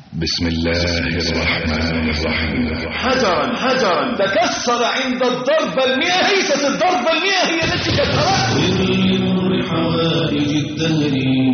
بسم الله الرحمن الرحيم حجرا حجرا تكسر عند الضربة المئة ليست الضربة المئة هي التي كسرته لمر حوائج الدهر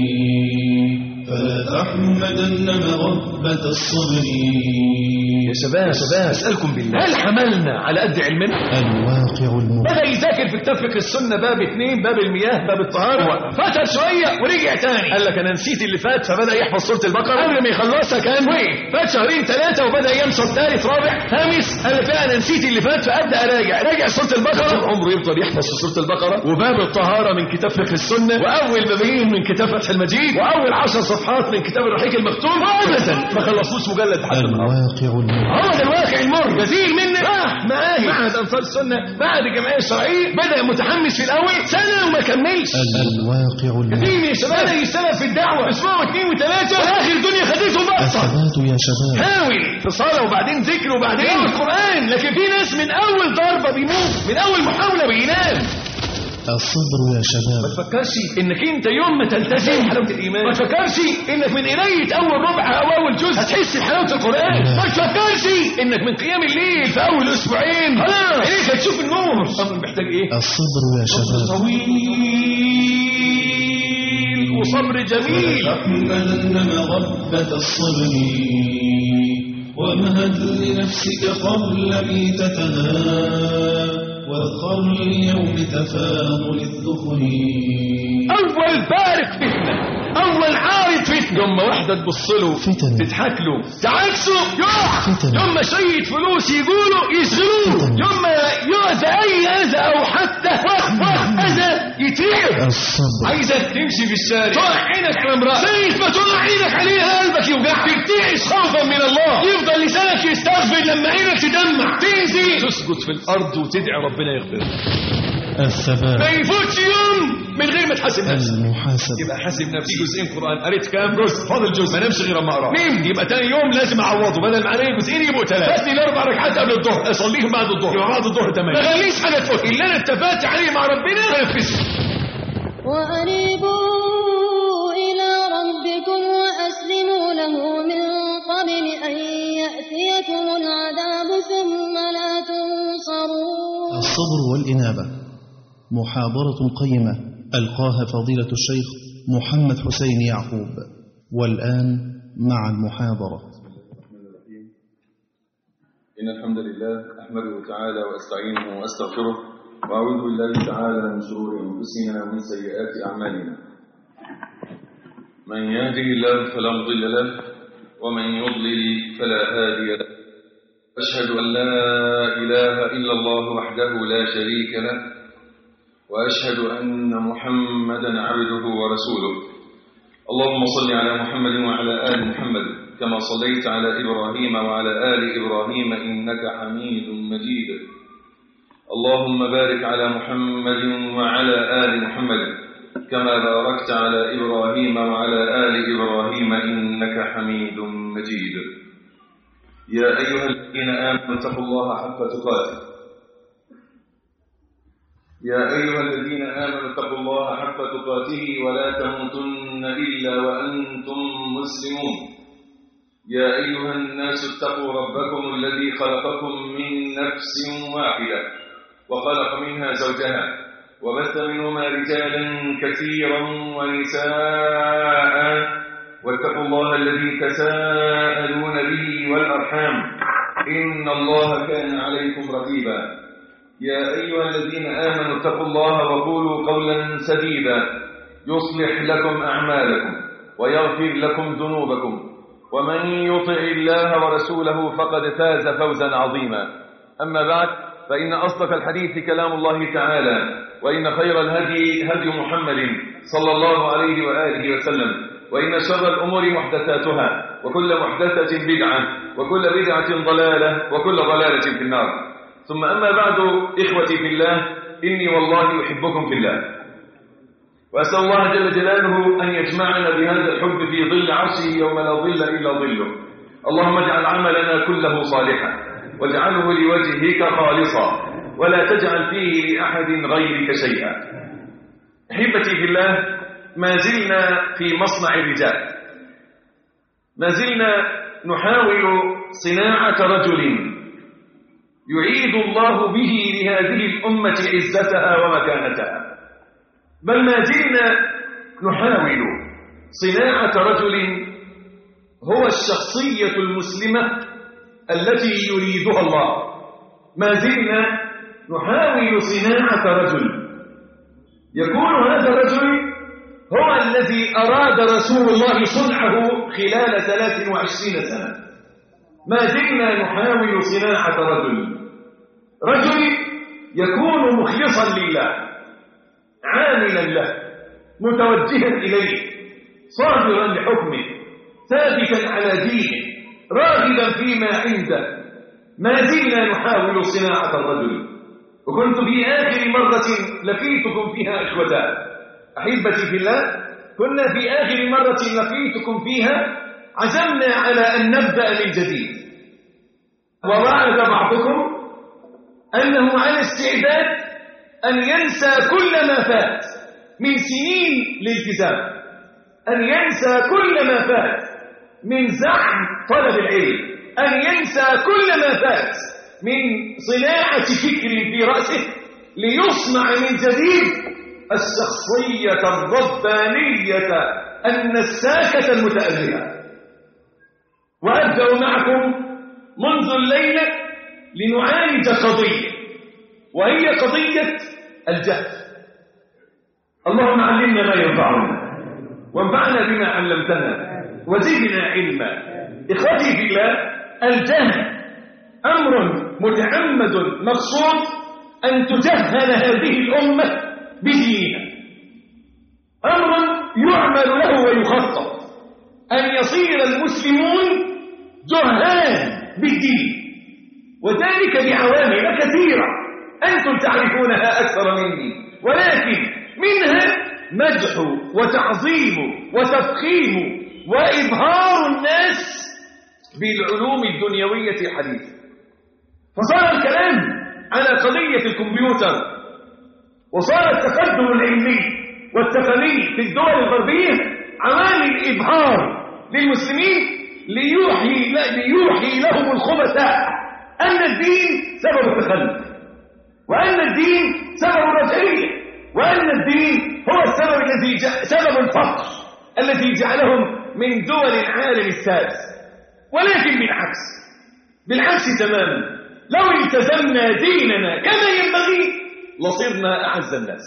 فلا تحمدن مغبة الصبر يا شباب شباب اسألكم بالله هل حملنا على قد علمنا الواقع المبين بدأ يذاكر في كتاب فقه السنة باب اثنين باب المياه باب الطهارة فتر شوية ورجع تاني قال لك أنا نسيت اللي فات فبدأ يحفظ سورة البقرة قبل ما يخلصها كان وقف فات شهرين ثلاثة وبدأ ينشر ثالث رابع خامس قال لك لا أنا نسيت اللي فات فأبدأ أراجع راجع سورة البقرة طول عمره يفضل يحفظ في سورة البقرة وباب الطهارة من كتاب فقه السنة وأول بابين من كتاب فتح المجيد وأول عشر صفحات من كتاب الرحيق المختوم وأبدا ما خلصوش مجلد حتى النهارده الواقع المبين هو ده الواقع المر كثير منا راح معاهد معهد انصار السنه بعد الجمعيه الشرعيه بدا متحمس في الاول سنه وما كملش الواقع المبين كثير من الشباب بدا يشتغل في الدعوه اسبوع واثنين وثلاثه واخر الدنيا خدته بطه الثبات يا شباب حاول في صلاه وبعدين ذكر وبعدين القران لكن في ناس من اول ضربه بيموت من اول محاوله بينام الصبر يا ما شباب تفكرش انك انت يوم ما تلتزم حلاوه الايمان ما تفكرش انك من قرايه اول ربع او اول جزء هتحس بحلاوه القران ما تفكرش انك من قيام الليل في اول اسبوعين خلاص عينيك هتشوف النور امر محتاج ايه الصبر يا شباب طويل وصبر جميل تحمدن مغبة الصبر ومهد لنفسك قبل ميتتها واذخر ليوم تفاضل الذخر اول بارق فتنه اول عارض فتنه يوم ما واحده تبص له فتن. تضحك له تعكسه يقع فتن. يوم ما شويه فلوس يقولوا يشغلوه فتن. يوم ما يؤذى اي اذى او حتى وخ وخ اذى يترعب الصبر عايزك تمشي في الشارع تقع عينك على امرأة سيف ما تقع عينك عليها قلبك يوجعك ترتعش خوفا من الله يفضل لسانك يستغفر لما عينك تدمع تنزل تسجد في الارض وتدعي ربنا يغفر ما الثبات يفوتش يوم من غير ما تحاسب نفسك المحاسبة يبقى حاسب نفسي جزئين قران قريت كام جزء فاضل جزء ما نمشي غير اما اقرا نمت يبقى تاني يوم لازم اعوضه بدل ما عليه جزئين يبقوا ثلاثه فاتني الاربع ركعات قبل الظهر اصليهم بعد الظهر يبقى بعد الظهر تمام ما خليش حاجه تفوت اللي انا اتفقت عليه مع ربنا انفذه وأنيبوا إلى ربكم وأسلموا له من قبل أن يأتيكم العذاب ثم لا تنصرون الصبر والإنابة محاضرة قيمة ألقاها فضيلة الشيخ محمد حسين يعقوب والآن مع المحاضرة إن الحمد لله أحمده تعالى وأستعينه وأستغفره وأعوذ بالله تعالى من شرور أنفسنا ومن سيئات أعمالنا من يهده الله فلا مضل له ومن يضلل فلا هادي له أشهد أن لا إله إلا الله وحده لا شريك له وأشهد أن محمدا عبده ورسوله اللهم صل على محمد وعلى آل محمد كما صليت على إبراهيم وعلى آل إبراهيم إنك حميد مجيد اللهم بارك على محمد وعلى آل محمد كما باركت على إبراهيم وعلى آل إبراهيم إنك حميد مجيد يا أيها الذين آمنوا اتقوا الله حق تقاته يا أيها الذين آمنوا اتقوا الله حق تقاته ولا تموتن إلا وأنتم مسلمون يا أيها الناس اتقوا ربكم الذي خلقكم من نفس واحدة وخلق منها زوجها وبث منهما رجالا كثيرا ونساء واتقوا الله الذي تساءلون به والأرحام إن الله كان عليكم رقيبا يا أيها الذين آمنوا اتقوا الله وقولوا قولا سديدا يصلح لكم أعمالكم ويغفر لكم ذنوبكم ومن يطع الله ورسوله فقد فاز فوزا عظيما أما بعد فإن أصدق الحديث كلام الله تعالى وإن خير الهدي هدي محمد صلى الله عليه وآله وسلم وإن شر الأمور محدثاتها وكل محدثة بدعة وكل بدعة ضلالة وكل ضلالة في النار ثم أما بعد إخوتي في الله إني والله أحبكم في الله وأسأل الله جل جلاله أن يجمعنا بهذا الحب في ظل عرشه يوم لا ظل إلا ظله اللهم اجعل عملنا كله صالحا واجعله لوجهك خالصا ولا تجعل فيه لأحد غيرك شيئا أحبتي في الله ما زلنا في مصنع الرجال ما زلنا نحاول صناعة رجل يعيد الله به لهذه الأمة عزتها ومكانتها بل ما زلنا نحاول صناعة رجل هو الشخصية المسلمة التي يريدها الله ما زلنا نحاول صناعة رجل يكون هذا الرجل هو الذي أراد رسول الله صنعه خلال 23 سنة ما زلنا نحاول صناعة رجل رجل يكون مخلصا لله عاملا له متوجها إليه صابرا لحكمه ثابتا على دينه راغبا فيما عنده ما زلنا نحاول صناعة الرجل وكنت في آخر مرة لقيتكم فيها إخوتان أحبتي في الله كنا في آخر مرة لقيتكم فيها عزمنا على أن نبدأ من جديد ووعد بعضكم أنه على استعداد أن ينسى كل ما فات من سنين الالتزام أن ينسى كل ما فات من زعم طلب العلم أن ينسى كل ما فات من صناعة فكر في رأسه ليصنع من جديد الشخصية الربانية النساكة المتألهة وأبدأ معكم منذ الليلة لنعالج قضية وهي قضية الجهل اللهم علمنا ما ينفعنا وانفعنا بما علمتنا وزدنا علما إخوتي في الله الجهل أمر متعمد مقصود أن تجهل هذه الأمة بدينها أمر يعمل له ويخطط أن يصير المسلمون جهال بالدين وذلك بعوامل كثيرة أنتم تعرفونها أكثر مني ولكن منها مدح وتعظيم وتفخيم وإبهار الناس بالعلوم الدنيوية الحديثة فصار الكلام على قضية الكمبيوتر وصار التقدم العلمي والتقني في الدول الغربية عوامل إبهار للمسلمين ليوحي, ليوحي لهم الخبثاء أن الدين سبب التخلف وأن الدين سبب الرجعية وأن الدين هو السبب الذي سبب الفقر الذي جعلهم من دول العالم السادس ولكن بالعكس بالعكس تماما لو التزمنا ديننا كما ينبغي لصرنا أعز الناس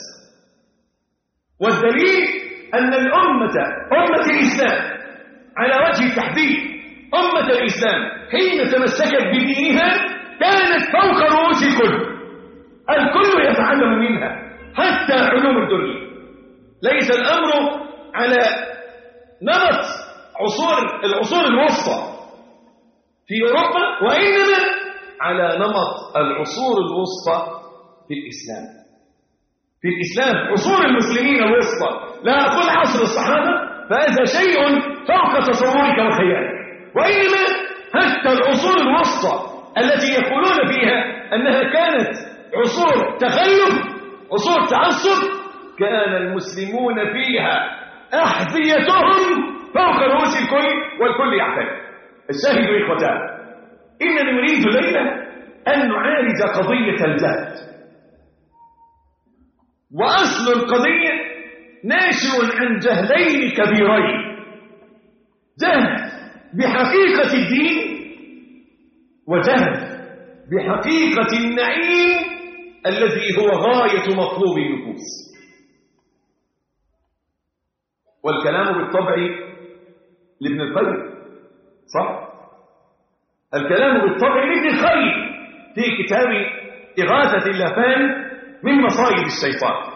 والدليل أن الأمة أمة الإسلام على وجه التحديد أمة الإسلام حين تمسكت بدينها كانت فوق رؤوس الكل الكل يتعلم منها حتى علوم الدنيا ليس الأمر على نمط عصور العصور الوسطى في أوروبا وإنما على نمط العصور الوسطى في الإسلام في الإسلام عصور المسلمين الوسطى لا أقول عصر الصحابة فهذا شيء فوق تصورك وخيالك وإنما حتى العصور الوسطى التي يقولون فيها أنها كانت عصور تخلف عصور تعصب كان المسلمون فيها أحذيتهم فوق رؤوس الكل والكل يعترف الشاهد إخوتان إننا نريد ليلة أن نعالج قضية الجهل وأصل القضية ناشئ عن جهلين كبيرين جهل بحقيقة الدين وجهل بحقيقة النعيم الذي هو غاية مطلوب النفوس والكلام بالطبع لابن القيم صح الكلام بالطبع لابن القيم في كتاب إغاثة اللفان من مصائد الشيطان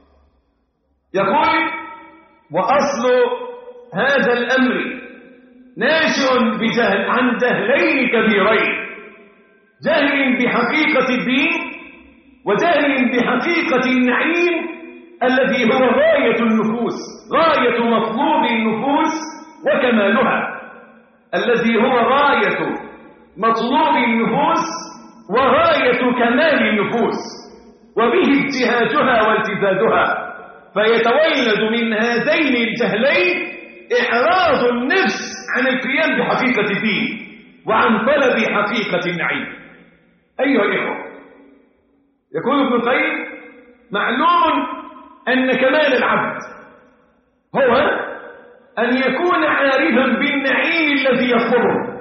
يقول وأصل هذا الأمر ناشئ بجهل عن جهلين كبيرين جهل بحقيقة الدين وجهل بحقيقة النعيم الذي هو غاية النفوس غاية مطلوب النفوس وكمالها الذي هو غاية مطلوب النفوس وغاية كمال النفوس وبه ابتهاجها والتزازها فيتولد من هذين الجهلين إحراز النفس عن القيام بحقيقة الدين وعن طلب حقيقة النعيم أيها الإخوة يقول ابن القيم معلوم أن كمال العبد هو أن يكون عارفا بالنعيم الذي يطلبه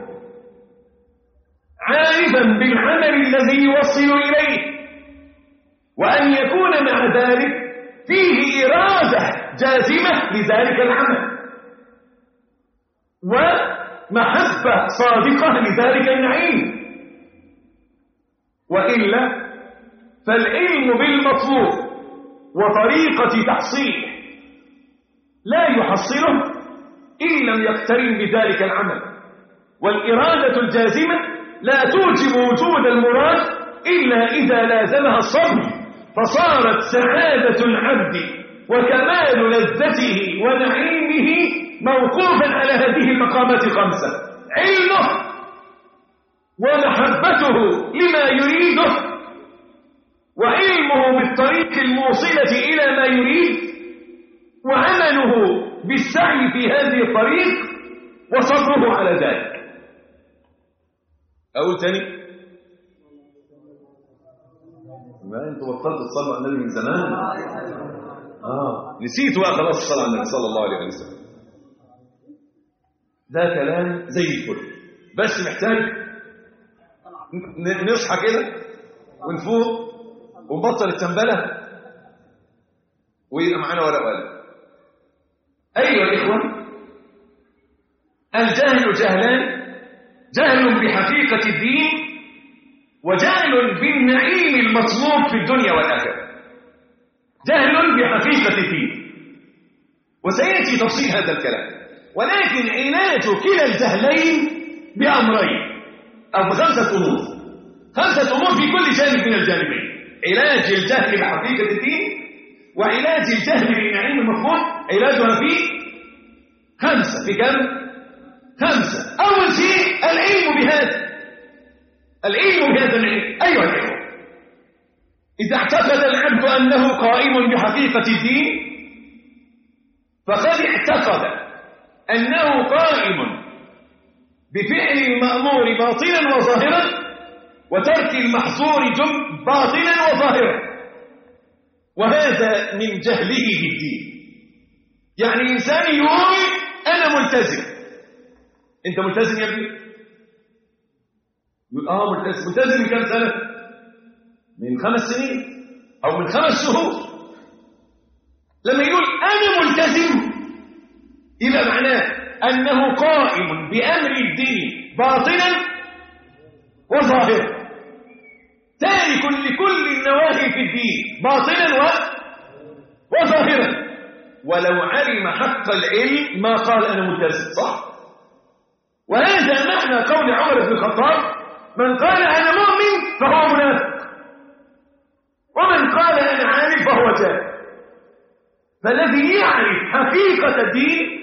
عارفا بالعمل الذي يوصل إليه وأن يكون مع ذلك فيه إرادة جازمة لذلك العمل ومحبة صادقة لذلك النعيم وإلا فالعلم بالمطلوب وطريقة تحصيله لا يحصله إن لم يقترن بذلك العمل والإرادة الجازمة لا توجب وجود المراد إلا إذا لازمها الصبر فصارت سعادة العبد وكمال لذته ونعيمه موقوفا على هذه المقامات الخمسة علمه ومحبته لما يريده وعلمه بالطريق الموصلة إلى ما يريد وعمله بالسعي في هذه الطريق وصبره على ذلك أقول تاني ما انتوا بطلتوا تصلوا على النبي من زمان اه نسيتوا بقى خلاص الصلاه على النبي صلى الله عليه وسلم ده كلام زي الفل بس محتاج ن- نصحى كده ونفوق ونبطل التنبله ويبقى معانا ورقه وقلم ايها الاخوه الجهل جهلان جهل بحقيقه الدين وجهل بالنعيم المطلوب في الدنيا والآخرة جهل بحقيقة الدين وسيأتي تفصيل هذا الكلام ولكن علاج كلا الجهلين بأمرين أو بخمسة أمور خمسة أمور في كل جانب من الجانبين علاج الجهل بحقيقة الدين وعلاج الجهل بالنعيم المطلوب علاجها في خمسة في كم؟ خمسة أول شيء العلم بهذا العلم بهذا العلم أيها الإخوة إذا اعتقد العبد أنه قائم بحقيقة الدين فقد اعتقد أنه قائم بفعل المأمور باطنا وظاهرا وترك المحظور جم باطنا وظاهرا وهذا من جهله بالدين يعني الإنسان يقول أنا ملتزم أنت ملتزم يا ابني؟ يقول اه ملتزم ملتزم من كام سنة من خمس سنين او من خمس شهور لما يقول انا ملتزم يبقى معناه انه قائم بامر الدين باطنا وظاهرا تارك لكل النواهي في الدين باطنا و... وظاهرا ولو علم حق العلم ما قال انا ملتزم صح وهذا معنى قول عمر بن الخطاب من قال أنا مؤمن فهو منافق ومن قال أنا عالم فهو جاهل فالذي يعرف حقيقة الدين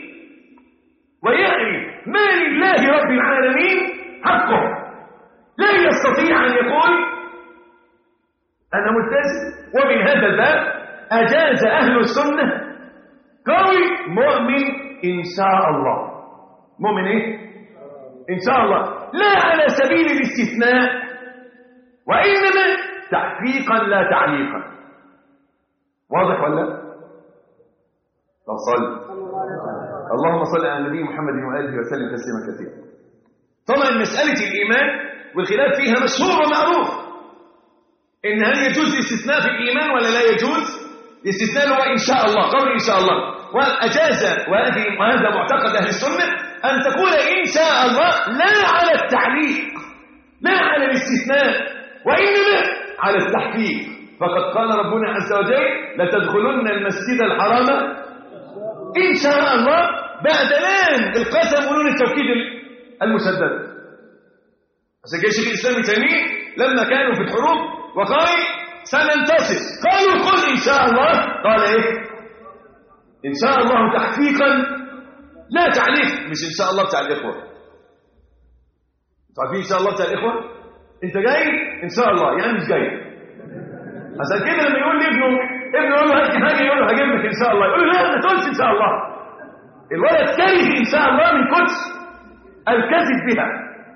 ويعرف ما لله رب العالمين حقه لا يستطيع أن يقول أنا ملتزم ومن هذا الباب أجاز أهل السنة قول مؤمن إن شاء الله مؤمن إيه؟ إن شاء الله لا على سبيل الاستثناء وإنما تحقيقا لا تعليقا واضح ولا طب صل اللهم صل على النبي محمد وآله وسلم تسليما كثيرا طبعا مسألة الإيمان والخلاف فيها مشهور ومعروف إن هل يجوز الاستثناء في الإيمان ولا لا يجوز الاستثناء هو إن شاء الله قول إن شاء الله وأجاز وهذه وهذا معتقد أهل السنة أن تقول إن شاء الله لا على التعليق لا على الاستثناء وإنما على التحقيق فقد قال ربنا عز وجل لتدخلن المسجد الحرام إن شاء الله بعد لام القسم ونون التوكيد المسدد عشان كده شيخ الإسلام ابن تيمية لما كانوا في الحروب وقال سننتصر قالوا قل إن شاء الله قال إيه إن شاء الله تحقيقا لا تعليق مش إن شاء الله بتاع الإخوة عارفين إن شاء الله بتاع الإخوة أنت جاي إن شاء الله يعني مش جاي عشان كده لما يقول لابنه ابنه يقول له هات حاجة يقول له هجيب لك إن شاء الله يقول له لا ما تقولش إن شاء الله الولد كره إن شاء الله من كتر الكذب بها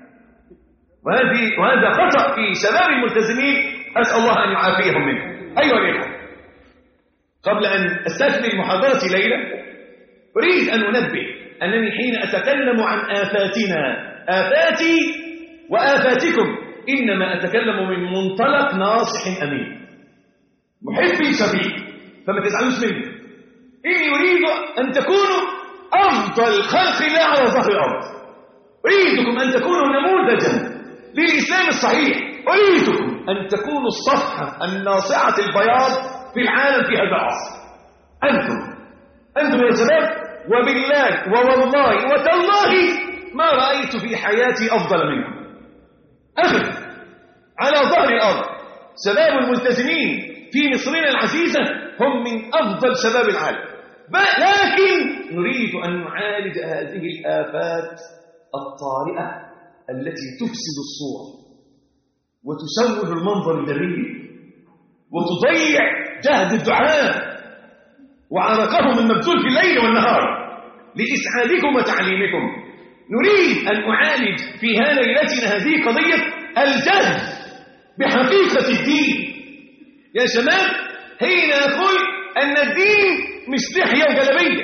وهذه وهذا خطأ في شباب الملتزمين أسأل الله أن يعافيهم منه أيها الإخوة قبل أن أستكمل محاضرتي ليلة أريد أن أنبه أنني حين أتكلم عن آفاتنا آفاتي وآفاتكم إنما أتكلم من منطلق ناصح أمين محب شفيق فما تزعلوش مني إني أريد أن تكونوا أفضل خلق الله على ظهر الأرض أريدكم أن تكونوا نموذجا للإسلام الصحيح أريدكم أن تكونوا الصفحة الناصعة البياض في العالم في هذا العصر أنتم أنتم يا شباب وبالله ووالله وتالله ما رأيت في حياتي أفضل منكم أبدا على ظهر الأرض شباب الملتزمين في مصرنا العزيزة هم من أفضل شباب العالم لكن نريد أن نعالج هذه الآفات الطارئة التي تفسد الصورة وتشوه المنظر الجميل وتضيع جهد الدعاء وعرقهم المبذول في الليل والنهار لإسعادكم وتعليمكم نريد أن أعالج فيها ليلتنا هذه قضية الجهل بحقيقة الدين يا شباب حين أقول أن الدين مش لحية وجلبية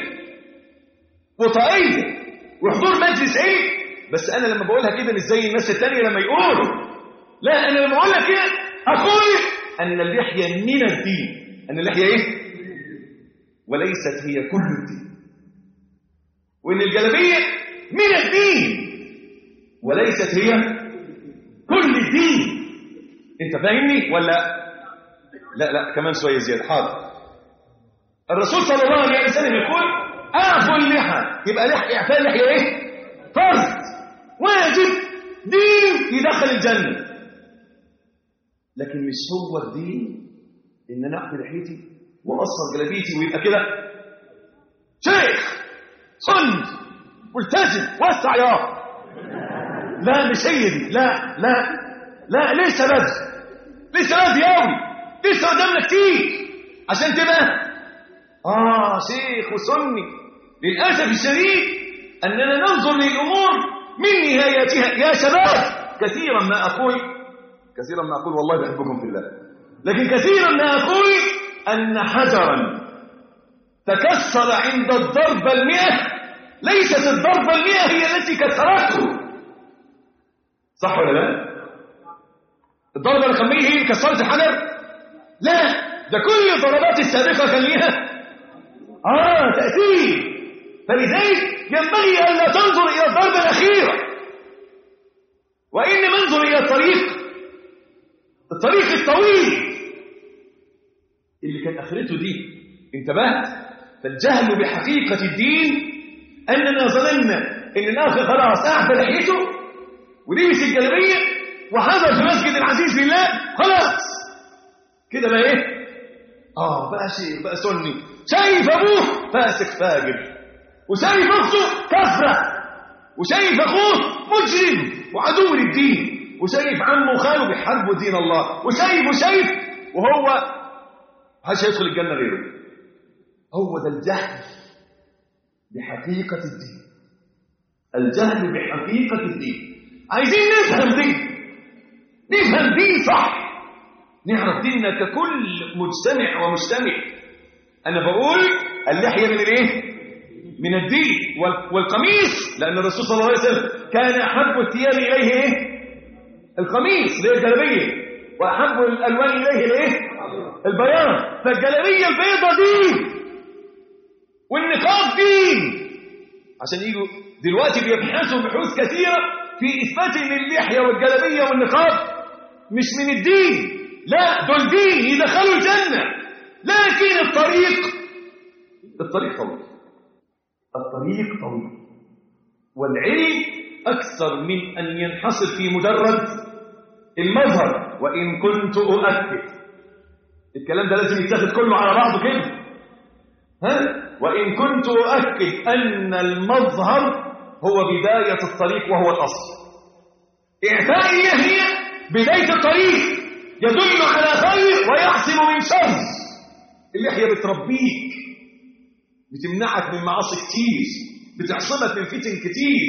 وطاقية وحضور مجلس علم بس أنا لما بقولها كده مش زي الناس التانية لما يقولوا لا أنا لما أقولها كده أقول أن اللحية من الدين أن اللحية إيه؟ وليست هي كل الدين وأن الجلبية من الدين وليست هي كل الدين أنت فاهمني ولا لا لا كمان شوية زيادة حاضر الرسول صلى الله عليه وسلم يقول أعفوا اللحى يبقى لحية إعفاء اللحية إيه؟ فرض واجب دين يدخل الجنة لكن مش هو الدين ان انا اعفي لحيتي واقصر جلابيتي ويبقى كده شيخ صند ملتزم وسع يا لا مش هي دي لا لا لا لسه بدري لسه بدري قوي لسه قدامنا كتير عشان تبقى اه شيخ وسني للاسف الشديد اننا ننظر للامور من نهايتها يا شباب كثيرا ما اقول كثيرا ما أقول والله بحبكم في الله لكن كثيرا ما أقول أن حجرا تكسر عند الضربة المئة ليست الضربة المئة هي التي كسرته صح ولا لا الضربة الخمية هي اللي كسرت الحجر لا ده كل الضربات السابقة كان ليها آه تأثير فلذلك ينبغي أن لا تنظر إلى الضربة الأخيرة وإنما انظر إلى الطريق الطريق الطويل اللي كان اخرته دي انتبهت فالجهل بحقيقة الدين أننا ظننا إن الآخر خلاص أعفى لحيته ولبس الجلابية وحضر في مسجد العزيز بالله خلاص كده بقى إيه؟ آه بقى شيء بقى سني شايف أبوه فاسق فاجر وشايف أخته كفرة وشايف أخوه مجرم وعدو للدين وشايف عمه وخاله بيحاربوا دين الله وشايف وشايف وهو مش هيدخل الجنة غيره هو ده الجهل بحقيقة الدين الجهل بحقيقة الدين عايزين نفهم دين نفهم دين صح نعرف ديننا ككل مجتمع ومجتمع أنا بقول اللحية من الايه من الدين والقميص لأن الرسول صلى الله عليه وسلم كان أحب الثياب إليه إيه القميص اللي هي الجلابيه واحب الالوان اليه الايه البياض فالجلابيه البيضاء دين والنقاب دين عشان يجوا دلوقتي بيبحثوا بحوث كثيره في اثبات ان اللحيه والجلابيه والنقاب مش من الدين لا دول دين يدخلوا الجنه لكن الطريق الطريق طويل الطريق طويل والعلم اكثر من ان ينحصر في مجرد المظهر وإن كنت أؤكد الكلام ده لازم يتاخد كله على بعضه كده ها وإن كنت أؤكد أن المظهر هو بداية الطريق وهو الأصل إعفاء هي بداية الطريق يدل على خير ويعصم من شر اللحية بتربيك بتمنعك من معاصي كتير بتعصمك من فتن كتير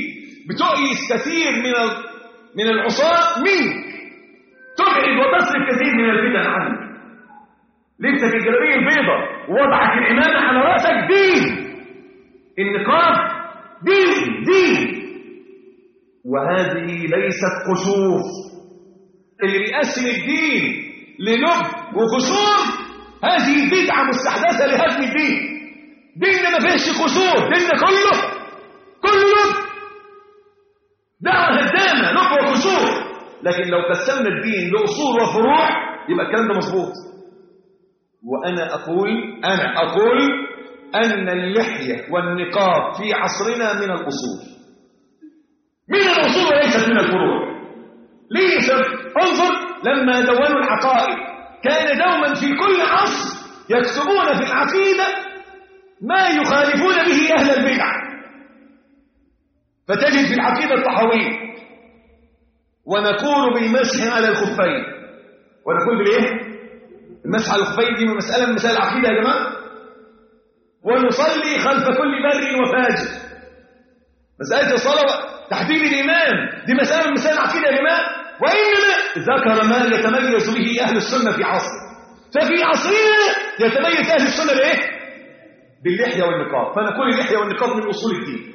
بتؤيس كثير من ال- من العصاة منك تبعد وتصرف كثير من الفتن عنك لبسك الجلابيه البيضاء ووضعك العمامه على راسك دين النقاب دين دين وهذه ليست قشور اللي بيقسم الدين للب وقشور هذه بدعه مستحدثه لهدم الدين ديننا ما فيهش قشور ديننا كله كله لب دعوه هدامه لب وقشور لكن لو قسمنا الدين لاصول وفروع يبقى الكلام ده مظبوط وأنا أقول أنا أقول أن اللحية والنقاب في عصرنا من الأصول من الأصول وليست من الفروع ليس انظر لما دونوا العقائد كان دوما في كل عصر يكتبون في العقيدة ما يخالفون به أهل البدع فتجد في العقيدة الطحوية ونقول بالمسح على الخفين ونقول بالايه المسح على الخفين دي مسألة من مسائل العقيدة يا جماعة ونصلي خلف كل بر وفاجر مسألة الصلاة تحديد الإمام دي مسألة من مسائل العقيدة يا جماعة وإنما ذكر ما يتميز به أهل السنة في عصره ففي عصرنا يتميز أهل السنة بإيه؟ باللحية والنقاب فنقول اللحية والنقاب من أصول الدين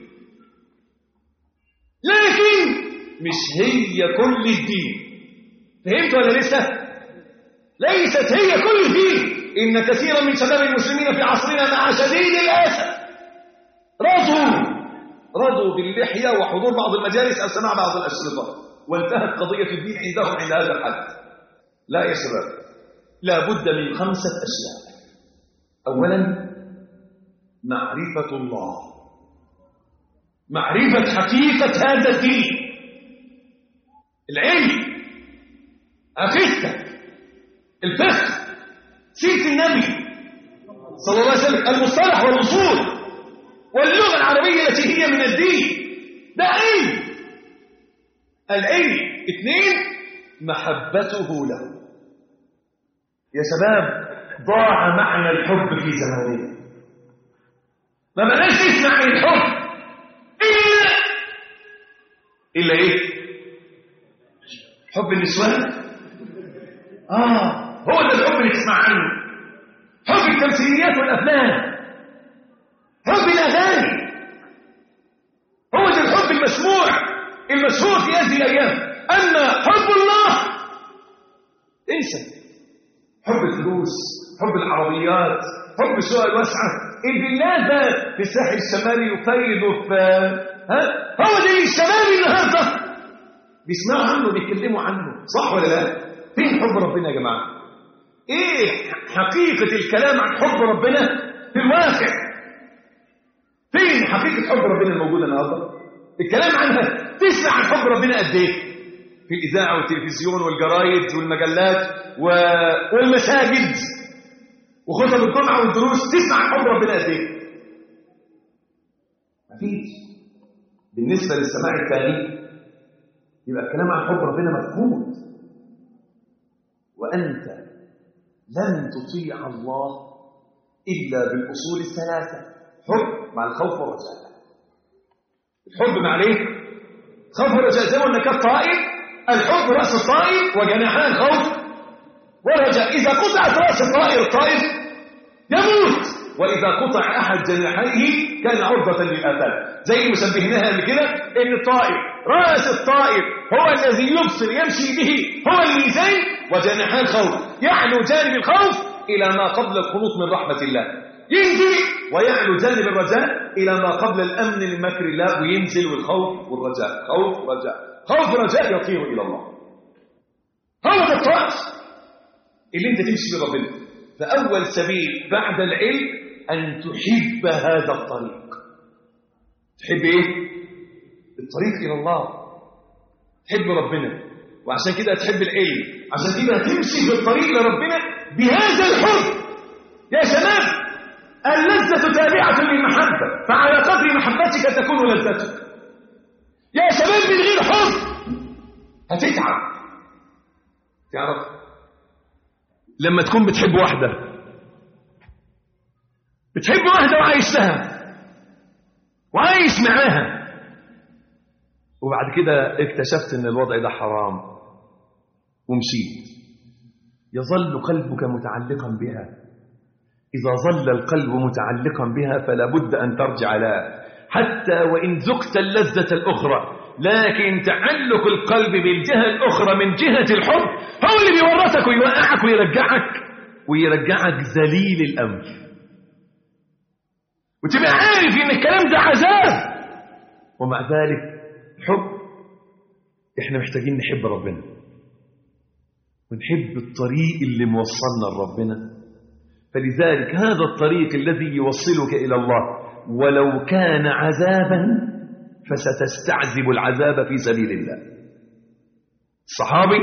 لكن مش هي كل الدين فهمت ولا لسه؟ ليست هي كل الدين إن كثيرا من شباب المسلمين في عصرنا مع شديد الأسف رضوا رضوا باللحية وحضور بعض المجالس أو سماع بعض الأشرطة وانتهت قضية الدين عندهم عند هذا الحد لا يا شباب لا بد من خمسة أشياء أولا معرفة الله معرفة حقيقة هذا الدين العلم عقيدتك الفقه سيرة النبي صلى الله عليه وسلم المصطلح والأصول واللغة العربية التي هي من الدين ده علم العلم اثنين محبته له يا شباب ضاع معنى الحب في زماننا ما بقاش نسمع عن الحب إلا إلا إيه حب النسوان آه هو ده الحب اللي تسمع عنه حب التمثيليات والأفلام حب الأغاني هو ده الحب المسموع المشهور في هذه الأيام أما حب الله انسى حب الفلوس حب العربيات حب السوق الواسعة الفيلات في الساحل الشمالي يفيض في ها هو ده الشباب النهارده بيسمعوا عنه بيتكلموا عنه صح ولا لا فين حب ربنا يا جماعه ايه حقيقه الكلام عن حب ربنا في الواقع فين حقيقه حب ربنا الموجوده النهارده الكلام عنها تسمع عن حب ربنا قد ايه في الاذاعه والتلفزيون والجرايد والمجلات و... والمساجد وخطب الجمعه والدروس تسمع عن حب ربنا قد ايه مفيش بالنسبه للسماع الثاني يبقى الكلام عن حب ربنا مفقود وأنت لن تطيع الله إلا بالأصول الثلاثة حب مع الخوف والرجاء الحب مع ايه؟ خوف والرجاء زي ما قلنا كالطائر الحب رأس الطائر وجناحان الخوف والرجاء إذا قطعت رأس الطائر الطائر يموت وإذا قطع أحد جناحيه كان عرضة للآفات زي ما سبهناها قبل كده إن الطائر رأس الطائر هو الذي يبصر يمشي به هو الميزان وجناحان الخوف يعلو جانب الخوف إلى ما قبل القنوط من رحمة الله ينزل ويعلو جانب الرجاء إلى ما قبل الأمن من مكر الله وينزل والخوف والرجاء خوف رجاء خوف رجاء يطير إلى الله هو ده الطريق اللي انت تمشي بربنا فأول سبيل بعد العلم أن تحب هذا الطريق تحب إيه؟ الطريق إلى الله تحب ربنا وعشان كده تحب العلم عشان كده تمشي في الطريق لربنا بهذا الحب يا شباب اللذة تابعة للمحبة فعلى قدر محبتك تكون لذتك يا شباب من غير حب هتتعب تعرف لما تكون بتحب واحدة بتحب واحدة وعايش لها وعايش معاها وبعد كده اكتشفت ان الوضع ده حرام ومشيت يظل قلبك متعلقا بها إذا ظل القلب متعلقا بها فلا بد أن ترجع لها حتى وإن ذقت اللذة الأخرى لكن تعلق القلب بالجهة الأخرى من جهة الحب هو اللي بيورطك ويوقعك ويرجعك ويرجعك ذليل الأمر وتبقى عارف إن الكلام ده عذاب ومع ذلك حب إحنا محتاجين نحب ربنا ونحب الطريق اللي موصلنا لربنا فلذلك هذا الطريق الذي يوصلك إلى الله ولو كان عذابا فستستعذب العذاب في سبيل الله الصحابي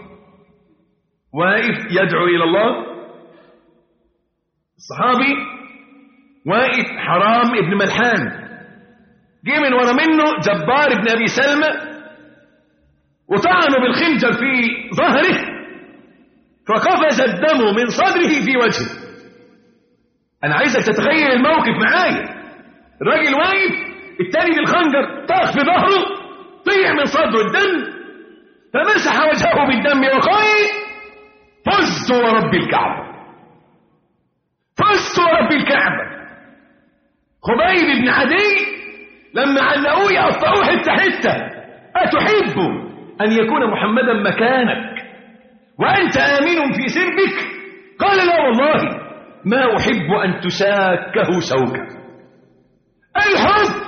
واقف يدعو إلى الله الصحابي واقف حرام ابن ملحان جه من ورا منه جبار ابن أبي سلمة وطعنه بالخنجر في ظهره فقفز الدم من صدره في وجهه أنا عايزك تتخيل الموقف معايا الراجل واقف التاني بالخنجر طاخ في ظهره طيع من صدره الدم فمسح وجهه بالدم وقال فزت ورب الكعبة فزت ورب الكعبة خبيب بن عدي لما علقوه يقطعوه حتة حتة أتحب أن يكون محمدا مكانك وأنت آمن في سربك قال لا والله ما أحب أن تشاكه شوكة الحب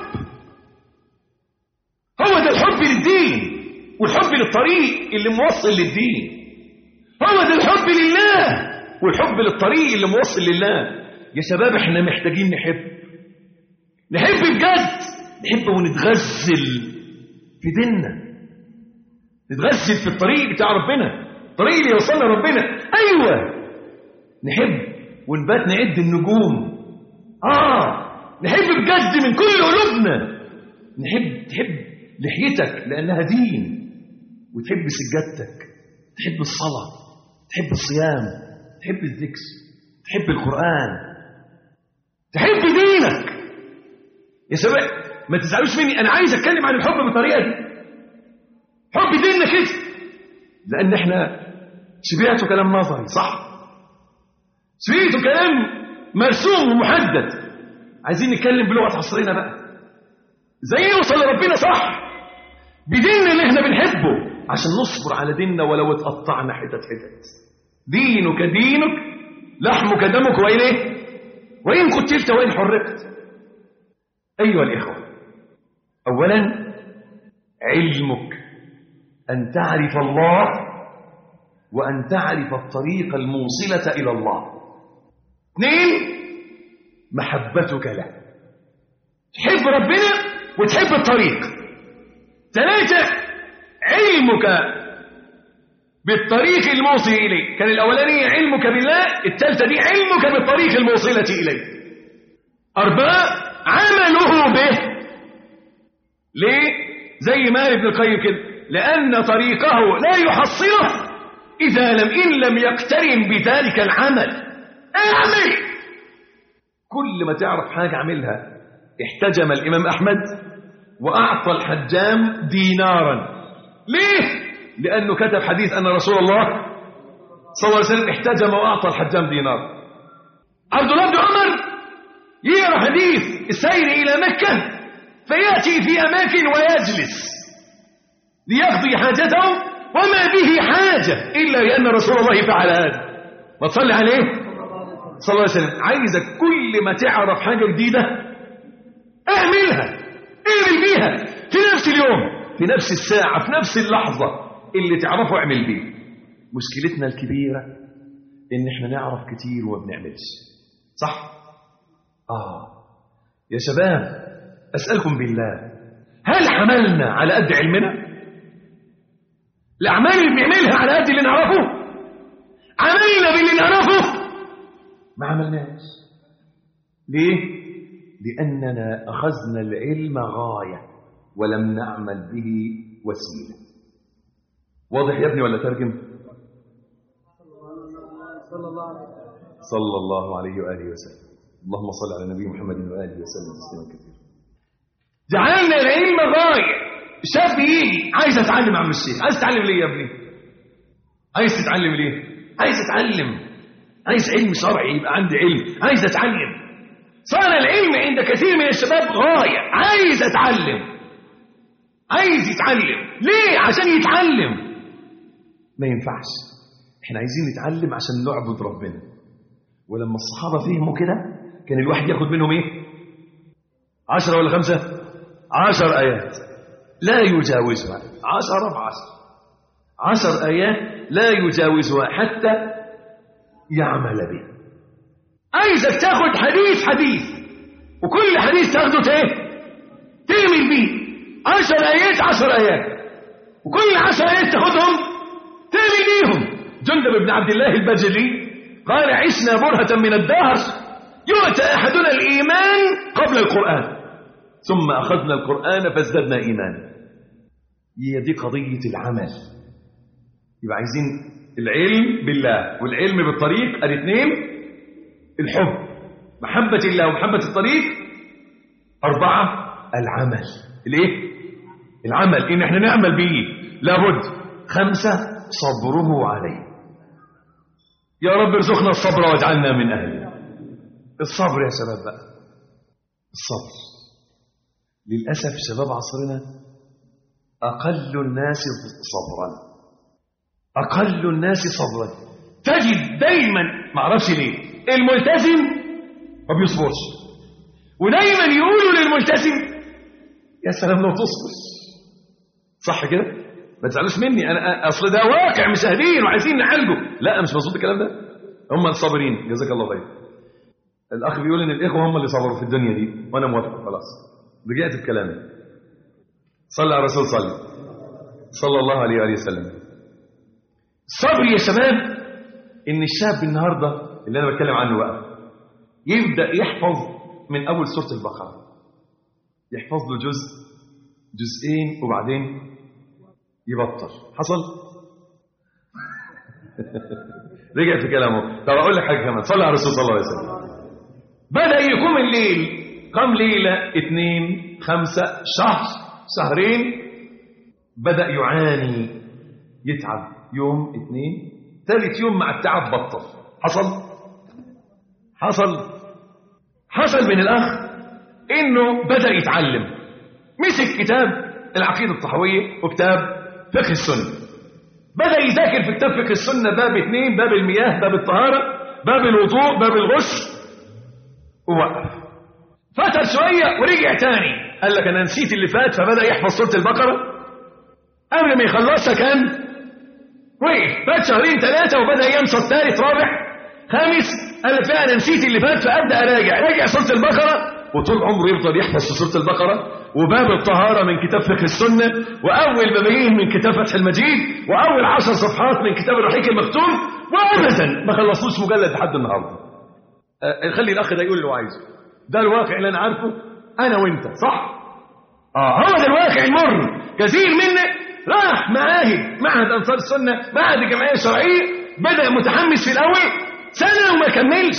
هو ده الحب للدين والحب للطريق اللي موصل للدين هو ده الحب لله والحب للطريق اللي موصل لله يا شباب احنا محتاجين نحب نحب بجد نحب ونتغزل في ديننا نتغزل في الطريق بتاع ربنا الطريق اللي يوصلنا ربنا ايوه نحب ونبات نعد النجوم اه نحب بجد من كل قلوبنا نحب تحب لحيتك لانها دين وتحب سجادتك تحب الصلاه تحب الصيام تحب الذكر تحب القران تحب دينك يا شباب ما تزعلوش مني انا عايز اتكلم عن الحب بالطريقه دي حب ديننا كده لان احنا شبعتوا كلام نظري صح سمعتوا كلام مرسوم ومحدد عايزين نتكلم بلغه عصرنا بقى زي نوصل لربنا صح بديننا اللي احنا بنحبه عشان نصبر على ديننا ولو اتقطعنا حتت حتت دينك دينك لحمك دمك وإن إيه؟ وإن قتلت وإن حرقت أيها الإخوة أولا علمك أن تعرف الله وأن تعرف الطريق الموصلة إلى الله اثنين محبتك له تحب ربنا وتحب الطريق ثلاثة علمك بالطريق الموصل إليه كان الأولاني علمك بالله الثالثة دي علمك بالطريق الموصلة إليه أربعة عمله به ليه؟ زي ما ابن القيم كده لأن طريقه لا يحصله إذا لم إن لم يقترن بذلك العمل اعمل كل ما تعرف حاجة اعملها احتجم الإمام أحمد وأعطى الحجام دينارا ليه؟ لأنه كتب حديث أن رسول الله صلى الله عليه وسلم احتجم وأعطى الحجام دينار عبد الله بن عمر يقرأ حديث السير إلى مكة فيأتي في أماكن ويجلس ليقضي حاجته وما به حاجة إلا لأن رسول الله فعل هذا ما تصلي عليه صلى الله عليه وسلم عايزك كل ما تعرف حاجة جديدة اعملها اعمل بيها في نفس اليوم في نفس الساعة في نفس اللحظة اللي تعرفه اعمل بيه مشكلتنا الكبيرة ان احنا نعرف كتير وما بنعملش صح اه يا شباب اسألكم بالله هل عملنا على قد علمنا الاعمال اللي بنعملها على قد اللي نعرفه عملنا باللي نعرفه ما عملناش ليه لاننا اخذنا العلم غايه ولم نعمل به وسيله واضح يا ابني ولا ترجم صلى الله عليه وآله وسلم اللهم صل على النبي محمد وآله وسلم تسليما كثيرا جعلنا العلم غاية شاب يجي عايز اتعلم يا عم الشيخ عايز تتعلم ليه يا ابني عايز تتعلم ليه عايز اتعلم عايز علم شرعي يبقى عندي علم عايز اتعلم صار العلم عند كثير من الشباب غايه عايز اتعلم عايز يتعلم ليه عشان يتعلم ما ينفعش احنا عايزين نتعلم عشان نعبد ربنا ولما الصحابه فهموا كده كان الواحد ياخد منهم ايه عشرة ولا خمسة عشر آيات لا يجاوزها عشرة بعشر عشر آيات لا يجاوزها حتى يعمل به عايزك تاخد حديث حديث وكل حديث تاخده ايه تعمل بيه عشر آيات عشر آيات وكل عشر آيات تاخدهم تعمل بيهم جندب بن عبد الله البجلي قال عشنا برهة من الدهر يؤتى أحدنا الإيمان قبل القرآن ثم أخذنا القرآن فازددنا إيمانا هي دي قضية العمل يبقى عايزين العلم بالله والعلم بالطريق الاثنين الحب محبة الله ومحبة الطريق أربعة العمل الايه العمل إن احنا نعمل به لابد خمسة صبره عليه يا رب ارزقنا الصبر واجعلنا من أهله الصبر يا شباب بقى الصبر للأسف شباب عصرنا أقل الناس صبرا أقل الناس صبرا تجد دايما ما اعرفش ليه الملتزم ما بيصبرش ودايما يقولوا للملتزم يا سلام لو تصبر صح كده ما تزعلوش مني انا اصل ده واقع مشاهدين وعايزين نعالجه لا مش مظبوط الكلام ده هم الصابرين جزاك الله خير الاخ بيقول ان الاخوه هم اللي صبروا في الدنيا دي وانا موافق خلاص رجعت بكلامي صلى على الرسول صلى صلى الله عليه واله وسلم الصبر يا شباب ان الشاب النهارده اللي انا بتكلم عنه بقى يبدا يحفظ من اول سوره البقره يحفظ له جزء جزئين وبعدين يبطل حصل رجع في كلامه طب اقول لك حاجه كمان صلى على الرسول صلى الله عليه وسلم بدا يقوم الليل قام ليله اثنين خمسه شهر شهرين بدا يعاني يتعب يوم اثنين ثالث يوم مع التعب بطل حصل حصل حصل من الاخ انه بدا يتعلم مسك كتاب العقيده الطحويه وكتاب فقه السنه بدا يذاكر في كتاب فقه السنه باب اثنين باب المياه باب الطهاره باب الوضوء باب الغسل ووقف فتر شويه ورجع تاني قال لك انا نسيت اللي فات فبدا يحفظ سوره البقره قبل ما يخلصها كان وقف فات شهرين ثلاثه وبدا ينصت ثالث رابع خامس قال لك لا انا نسيت اللي فات فابدا اراجع راجع سوره البقره وطول عمره يفضل يحفظ في سوره البقره وباب الطهاره من كتاب فقه السنه واول مباهين من كتاب فتح المجيد واول عشر صفحات من كتاب الرحيق المختوم وابدا ما خلصوش مجلد لحد النهارده أه خلي الاخ ده يقول اللي هو عايزه ده الواقع اللي انا عارفه انا وانت صح اه هو ده الواقع المر كثير منا راح معاهد معهد انصار السنه معهد الجمعيه الشرعيه بدا متحمس في الاول سنه وما كملش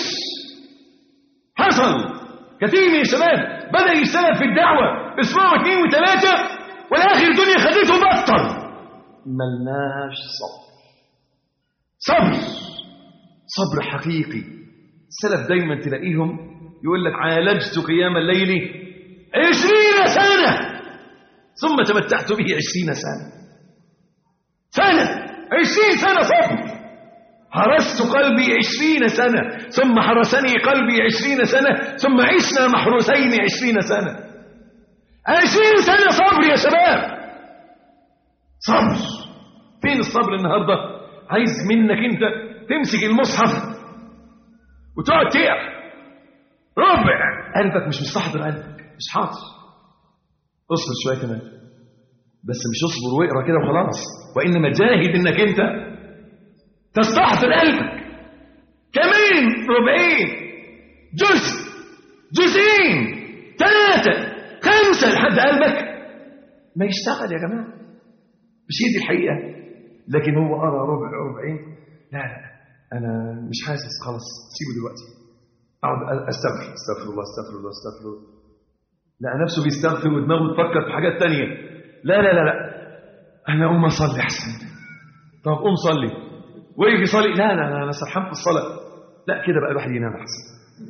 حصل كثير من الشباب بدا يشتغل في الدعوه اسبوع واثنين وثلاثه والاخر الدنيا خدته بطل ملناش صبر صبر صبر حقيقي السلف دايما تلاقيهم يقول لك عالجت قيام الليل عشرين سنة ثم تمتعت به عشرين سنة سنة عشرين سنة صبر حرست قلبي عشرين سنة ثم حرسني قلبي عشرين سنة ثم عشنا محروسين عشرين سنة عشرين سنة صبر يا شباب صبر فين الصبر النهاردة عايز منك انت تمسك المصحف وتقعد تقرا ربع قلبك مش مستحضر قلبك مش حاضر اصبر شويه كمان بس مش اصبر واقرا كده وخلاص وانما جاهد انك انت تستحضر قلبك كمان ربعين جزء جزئين ثلاثة خمسة لحد قلبك ما يشتغل يا جماعة مش هي دي الحقيقة لكن هو قرا ربع ربعين لا لا أنا مش حاسس خلاص سيبه دلوقتي اقعد استغفر استغفر الله استغفر الله استغفر الله لا نفسه بيستغفر ودماغه تفكر في حاجات تانية لا لا لا لا انا اقوم اصلي احسن طب قوم صلي ويجي يصلي لا لا لا انا سرحان في الصلاه لا كده بقى الواحد ينام احسن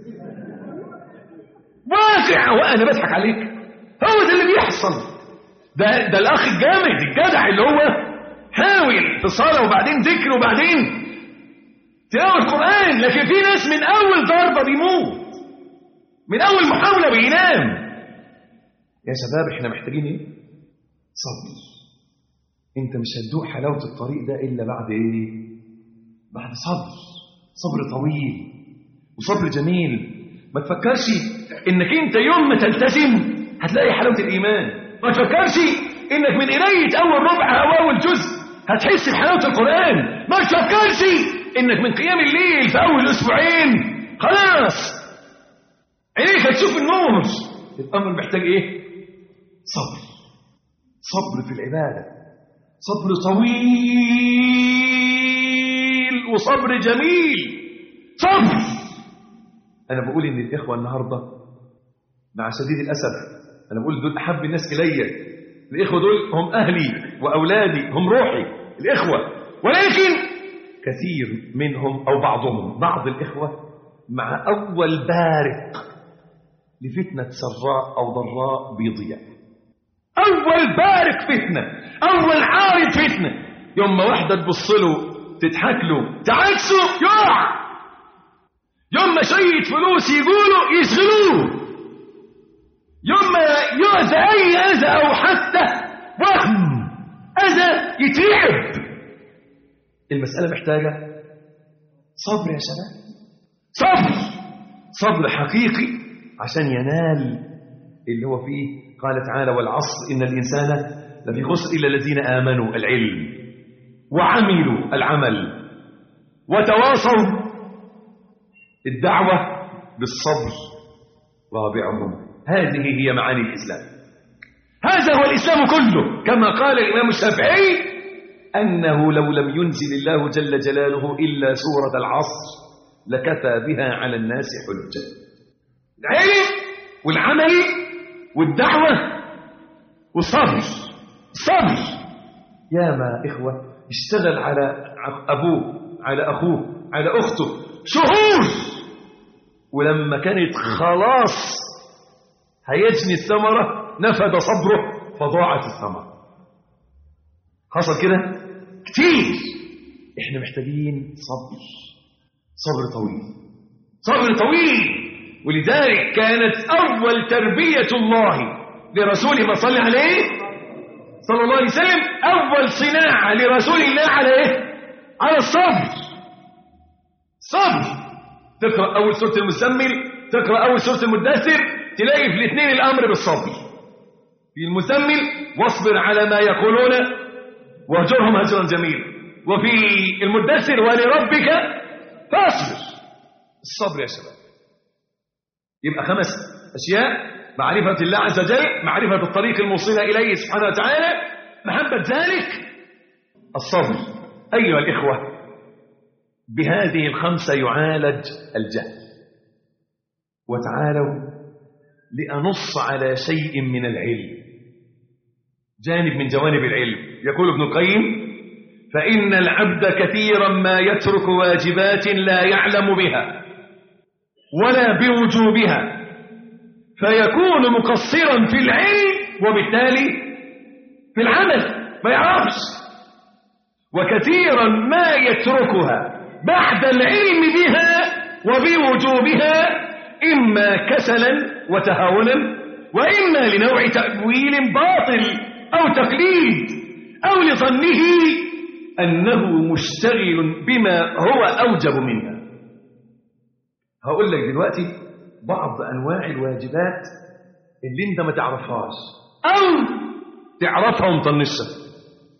واقع وانا بضحك عليك هو ده اللي بيحصل ده ده الاخ الجامد الجدع اللي هو حاول في الصلاه وبعدين ذكر وبعدين تلاوه القران لكن في ناس من اول ضربه بيموت من اول محاوله بينام يا شباب احنا محتاجين ايه صبر انت مش هتدوق حلاوه الطريق ده الا بعد ايه بعد صبر صبر طويل وصبر جميل ما تفكرش انك انت يوم ما تلتزم هتلاقي حلاوه الايمان ما تفكرش انك من قرايه اول ربع او اول جزء هتحس بحلاوه القران ما تفكرش انك من قيام الليل في اول اسبوعين خلاص عينيك هتشوف النور الامر محتاج ايه صبر صبر في العباده صبر طويل وصبر جميل صبر انا بقول ان الاخوه النهارده مع شديد الاسف انا بقول دول احب الناس الي الاخوه دول هم اهلي واولادي هم روحي الاخوه ولكن كثير منهم او بعضهم بعض الاخوه مع اول بارق لفتنه سراء او ضراء بيضيع اول بارق فتنه اول عارض فتنه يوم ما واحده تبص له تضحك له تعكسه يقع يوم ما شويه فلوس يقولوا يشغلوه يوم ما يؤذى اي اذى او حتى وهم اذى يترعب المساله محتاجه صبر يا شباب صبر صبر حقيقي عشان ينال اللي هو فيه قال تعالى والعصر إن الإنسان لفي خسر إلا الذين آمنوا العلم وعملوا العمل وتواصوا الدعوة بالصبر رابعهم هذه هي معاني الإسلام هذا هو الإسلام كله كما قال الإمام الشافعي أنه لو لم ينزل الله جل جلاله إلا سورة العصر لكفى بها على الناس حجة العلم والعمل والدعوة والصبر الصبر يا ما إخوة اشتغل على أبوه على أخوه على أخته شهور ولما كانت خلاص هيجني الثمرة نفد صبره فضاعت الثمرة حصل كده كتير احنا محتاجين صبر صبر طويل صبر طويل ولذلك كانت أول تربية الله لرسوله ما صلى عليه صلى الله عليه وسلم أول صناعة لرسول الله على إيه؟ على الصبر صبر تقرأ أول سورة المزمل تقرأ أول سورة المدثر تلاقي في الاثنين الأمر بالصبر في المزمل واصبر على ما يقولون واهجرهم هجرا جميلا وفي المدثر ولربك فاصبر الصبر يا شباب يبقى خمس أشياء معرفة الله عز وجل معرفة الطريق الموصلة إليه سبحانه وتعالى محبة ذلك الصبر أيها الإخوة بهذه الخمسة يعالج الجهل وتعالوا لأنص على شيء من العلم جانب من جوانب العلم يقول ابن القيم فإن العبد كثيرا ما يترك واجبات لا يعلم بها ولا بوجوبها فيكون مقصرا في العلم وبالتالي في العمل ما يعرفش وكثيرا ما يتركها بعد العلم بها وبوجوبها إما كسلا وتهاونا وإما لنوع تأويل باطل أو تقليد أو لظنه أنه مشتغل بما هو أوجب منها هقول لك دلوقتي بعض أنواع الواجبات اللي انت ما تعرفهاش أو تعرفها ومطنشها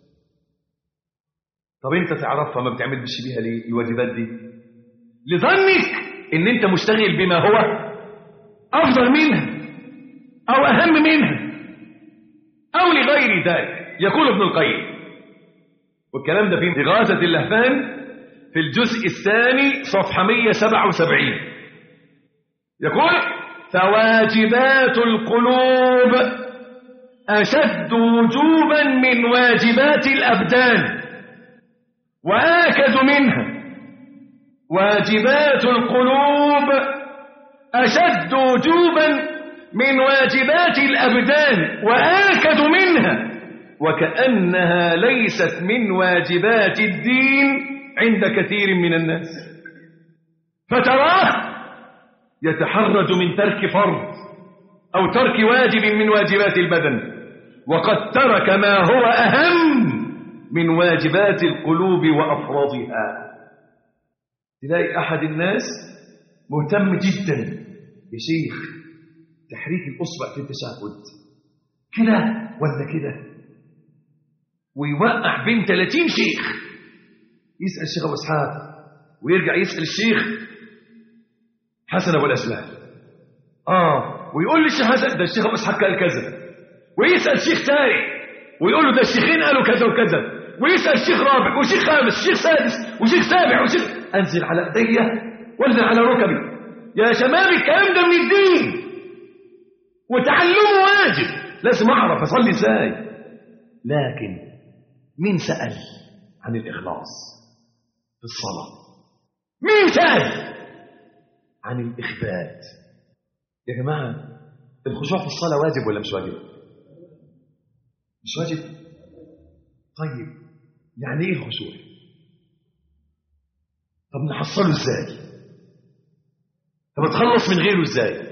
طب انت تعرفها ما بتعملش بيها ليه الواجبات دي لظنك ان انت مشتغل بما هو افضل منها او اهم منها او لغير ذلك يقول ابن القيم والكلام ده في إغاثة اللهفان في الجزء الثاني صفحة 177 يقول فواجبات القلوب أشد وجوبا من واجبات الأبدان وآكد منها واجبات القلوب أشد وجوبا من واجبات الأبدان وآكد منها وكأنها ليست من واجبات الدين عند كثير من الناس فتراه يتحرج من ترك فرض أو ترك واجب من واجبات البدن وقد ترك ما هو أهم من واجبات القلوب وأفرادها تلاقي أحد الناس مهتم جدا يا شيخ تحريك الأصبع في التشهد كده ولا كده ويوقع بين 30 شيخ يسأل الشيخ أبو إسحاق ويرجع يسأل الشيخ حسن أبو الأسلام آه ويقول للشيخ حسن ده الشيخ أبو إسحاق قال كذا ويسأل الشيخ تاني ويقول له ده الشيخين قالوا كذا وكذا ويسأل الشيخ رابع وشيخ خامس وشيخ سادس وشيخ سابع وشيخ أنزل على إيديا وانزل على ركبي يا شباب الكلام ده من الدين وتعلمه واجب لازم أعرف أصلي إزاي لكن مين سأل عن الإخلاص في الصلاة مين سأل عن الإخبات يا جماعة الخشوع في الصلاة واجب ولا مش واجب مش واجب طيب يعني ايه الخشوع طب نحصله ازاي طب اتخلص من غيره ازاي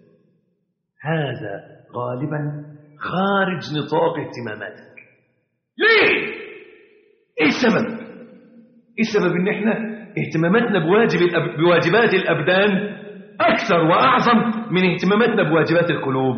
هذا غالبا خارج نطاق اهتماماتك ليه ايه السبب ايه السبب ان احنا اهتماماتنا بواجب الأب... بواجبات الابدان اكثر واعظم من اهتماماتنا بواجبات القلوب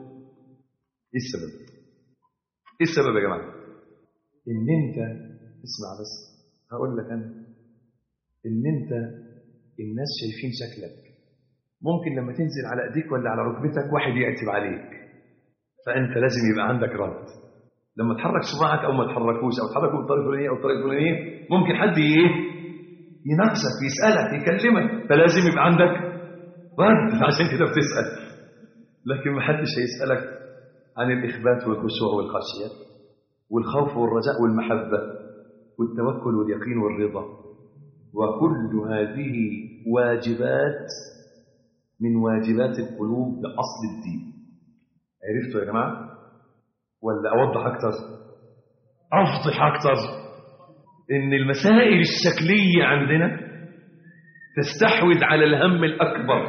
ايه السبب ايه السبب يا جماعه ان انت اسمع بس هقول لك انا ان انت الناس شايفين شكلك ممكن لما تنزل على ايديك ولا على ركبتك واحد يعتب عليك فانت لازم يبقى عندك رد لما تحرك صباعك او ما تحركوش او تحركه بالطريقه الفلانيه او الطريقه الفلانيه ممكن حد ايه ينافسك يسالك يكلمك فلازم يبقى عندك رد عشان كده بتسال لكن ما حدش هيسالك عن الاخبات والخشوع والخشيه والخوف والرجاء والمحبه والتوكل واليقين والرضا وكل هذه واجبات من واجبات القلوب بأصل الدين عرفتوا يا جماعة ولا أوضح أكتر أفضح أكتر إن المسائل الشكلية عندنا تستحوذ على الهم الأكبر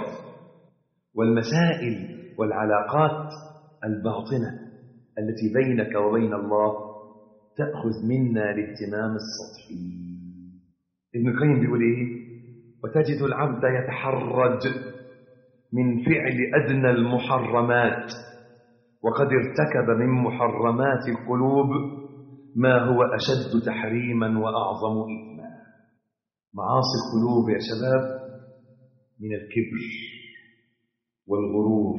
والمسائل والعلاقات الباطنة التي بينك وبين الله تأخذ منا الاهتمام السطحي ابن القيم بيقول ايه وتجد العبد يتحرج من فعل أدنى المحرمات وقد ارتكب من محرمات القلوب ما هو أشد تحريما وأعظم إثما معاصي القلوب يا شباب من الكبر والغرور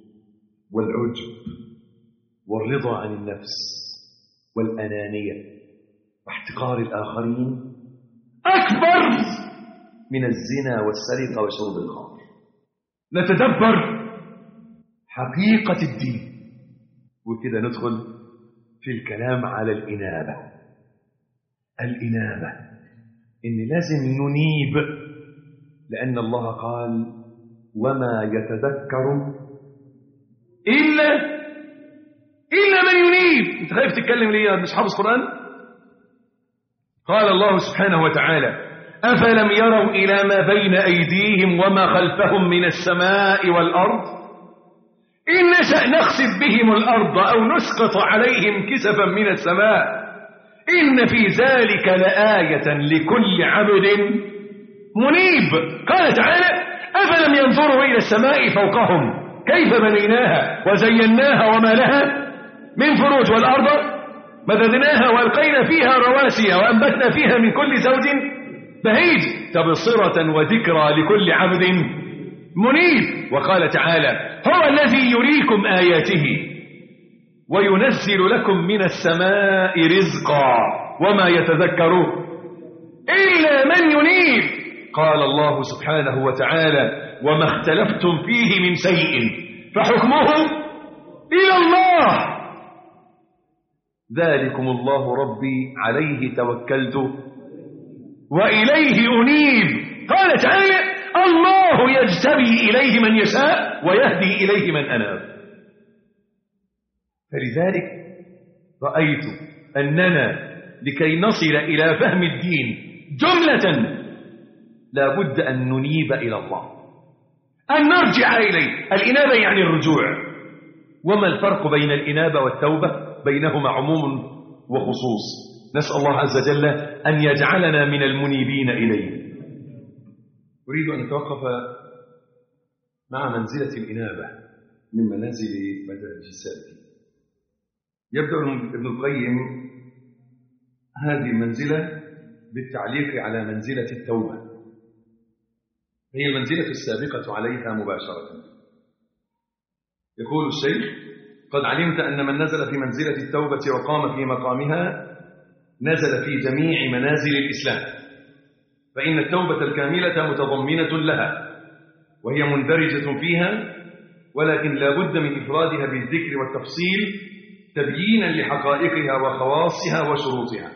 والعجب والرضا عن النفس والأنانية واحتقار الآخرين أكبر من الزنا والسرقة وشرب الخمر نتدبر حقيقة الدين وكده ندخل في الكلام على الإنابة الإنابة إن لازم ننيب لأن الله قال وما يتذكر إلا إلا من ينيب أنت خايف تتكلم ليه مش حافظ قرآن قال الله سبحانه وتعالى أفلم يروا إلى ما بين أيديهم وما خلفهم من السماء والأرض إن نشأ نخسف بهم الأرض أو نسقط عليهم كسفا من السماء إن في ذلك لآية لكل عبد منيب قال تعالى أفلم ينظروا إلى السماء فوقهم كيف بنيناها وزيناها وما لها من فروج والأرض مددناها والقينا فيها رواسي وأنبتنا فيها من كل زوج بهيج تبصرة وذكرى لكل عبد منيب وقال تعالى هو الذي يريكم آياته وينزل لكم من السماء رزقا وما يتذكر إلا من ينيب قال الله سبحانه وتعالى وما اختلفتم فيه من شيء فحكمه إلى الله ذلكم الله ربي عليه توكلت وإليه أنيب قال تعالى الله يجتبي إليه من يشاء ويهدي إليه من أناب فلذلك رأيت أننا لكي نصل إلى فهم الدين جملة لا بد أن ننيب إلى الله أن نرجع إليه الإنابة يعني الرجوع وما الفرق بين الإنابة والتوبة بينهما عموم وخصوص نسأل الله عز وجل أن يجعلنا من المنيبين إليه أريد أن أتوقف مع منزلة الإنابة من منازل مدارج السالكين يبدأ ابن القيم هذه المنزلة بالتعليق على منزلة التوبة هي المنزلة السابقة عليها مباشرة يقول الشيخ قد علمت أن من نزل في منزلة التوبة وقام في مقامها نزل في جميع منازل الإسلام فإن التوبة الكاملة متضمنة لها وهي مندرجة فيها ولكن لا بد من إفرادها بالذكر والتفصيل تبيينا لحقائقها وخواصها وشروطها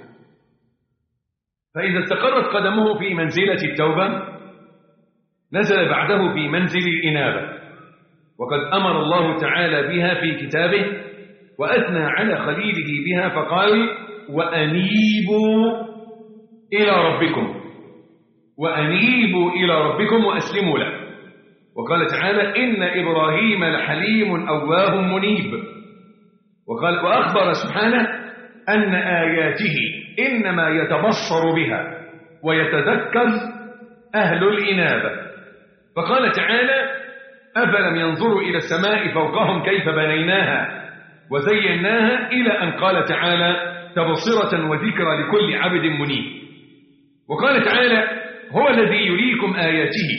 فإذا استقرت قدمه في منزلة التوبة نزل بعده في منزل الإنابة وقد أمر الله تعالى بها في كتابه وأثنى على خليله بها فقال وأنيبوا إلى ربكم وأنيبوا إلى ربكم وأسلموا له وقال تعالى إن إبراهيم لحليم أواه منيب وقال وأخبر سبحانه أن آياته إنما يتبصر بها ويتذكر أهل الإنابة فقال تعالى أفلم ينظروا إلى السماء فوقهم كيف بنيناها وزيناها إلى أن قال تعالى تبصرة وذكرى لكل عبد منيب وقال تعالى هو الذي يريكم آياته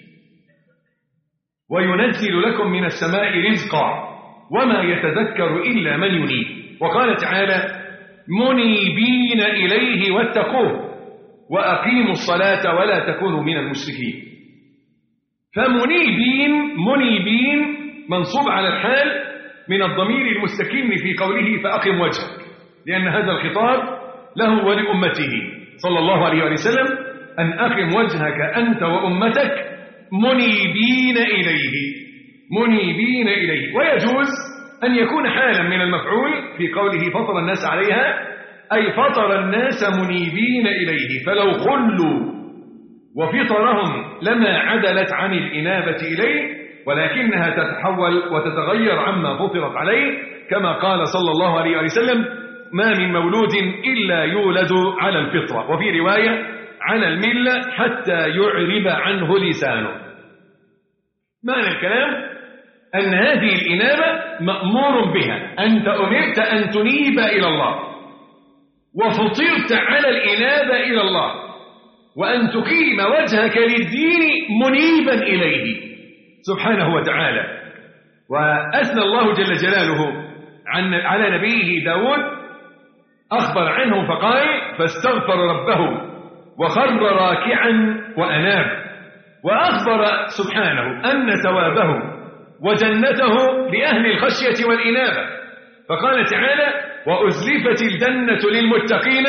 وينزل لكم من السماء رزقا وما يتذكر إلا من ينيب وقال تعالى منيبين إليه واتقوه وأقيموا الصلاة ولا تكونوا من المشركين فمنيبين منيبين منصوب على الحال من الضمير المستكين في قوله فأقم وجهك لأن هذا الخطاب له ولأمته صلى الله عليه وسلم أن أقم وجهك أنت وأمتك منيبين إليه منيبين إليه ويجوز أن يكون حالا من المفعول في قوله فطر الناس عليها أي فطر الناس منيبين إليه فلو خلوا وفطرهم لما عدلت عن الإنابة إليه ولكنها تتحول وتتغير عما فطرت عليه كما قال صلى الله عليه وسلم ما من مولود إلا يولد على الفطرة وفي رواية على الملة حتى يعرب عنه لسانه معنى الكلام أن هذه الإنابة مأمور بها أنت أمرت أن تنيب إلى الله وفطرت على الإنابة إلى الله وأن تقيم وجهك للدين منيبا إليه سبحانه وتعالى وأثنى الله جل جلاله عن على نبيه داود أخبر عنه فقال فاستغفر ربه وخر راكعا وأناب وأخبر سبحانه أن ثوابه وجنته لأهل الخشية والإنابة فقال تعالى وأزلفت الجنة للمتقين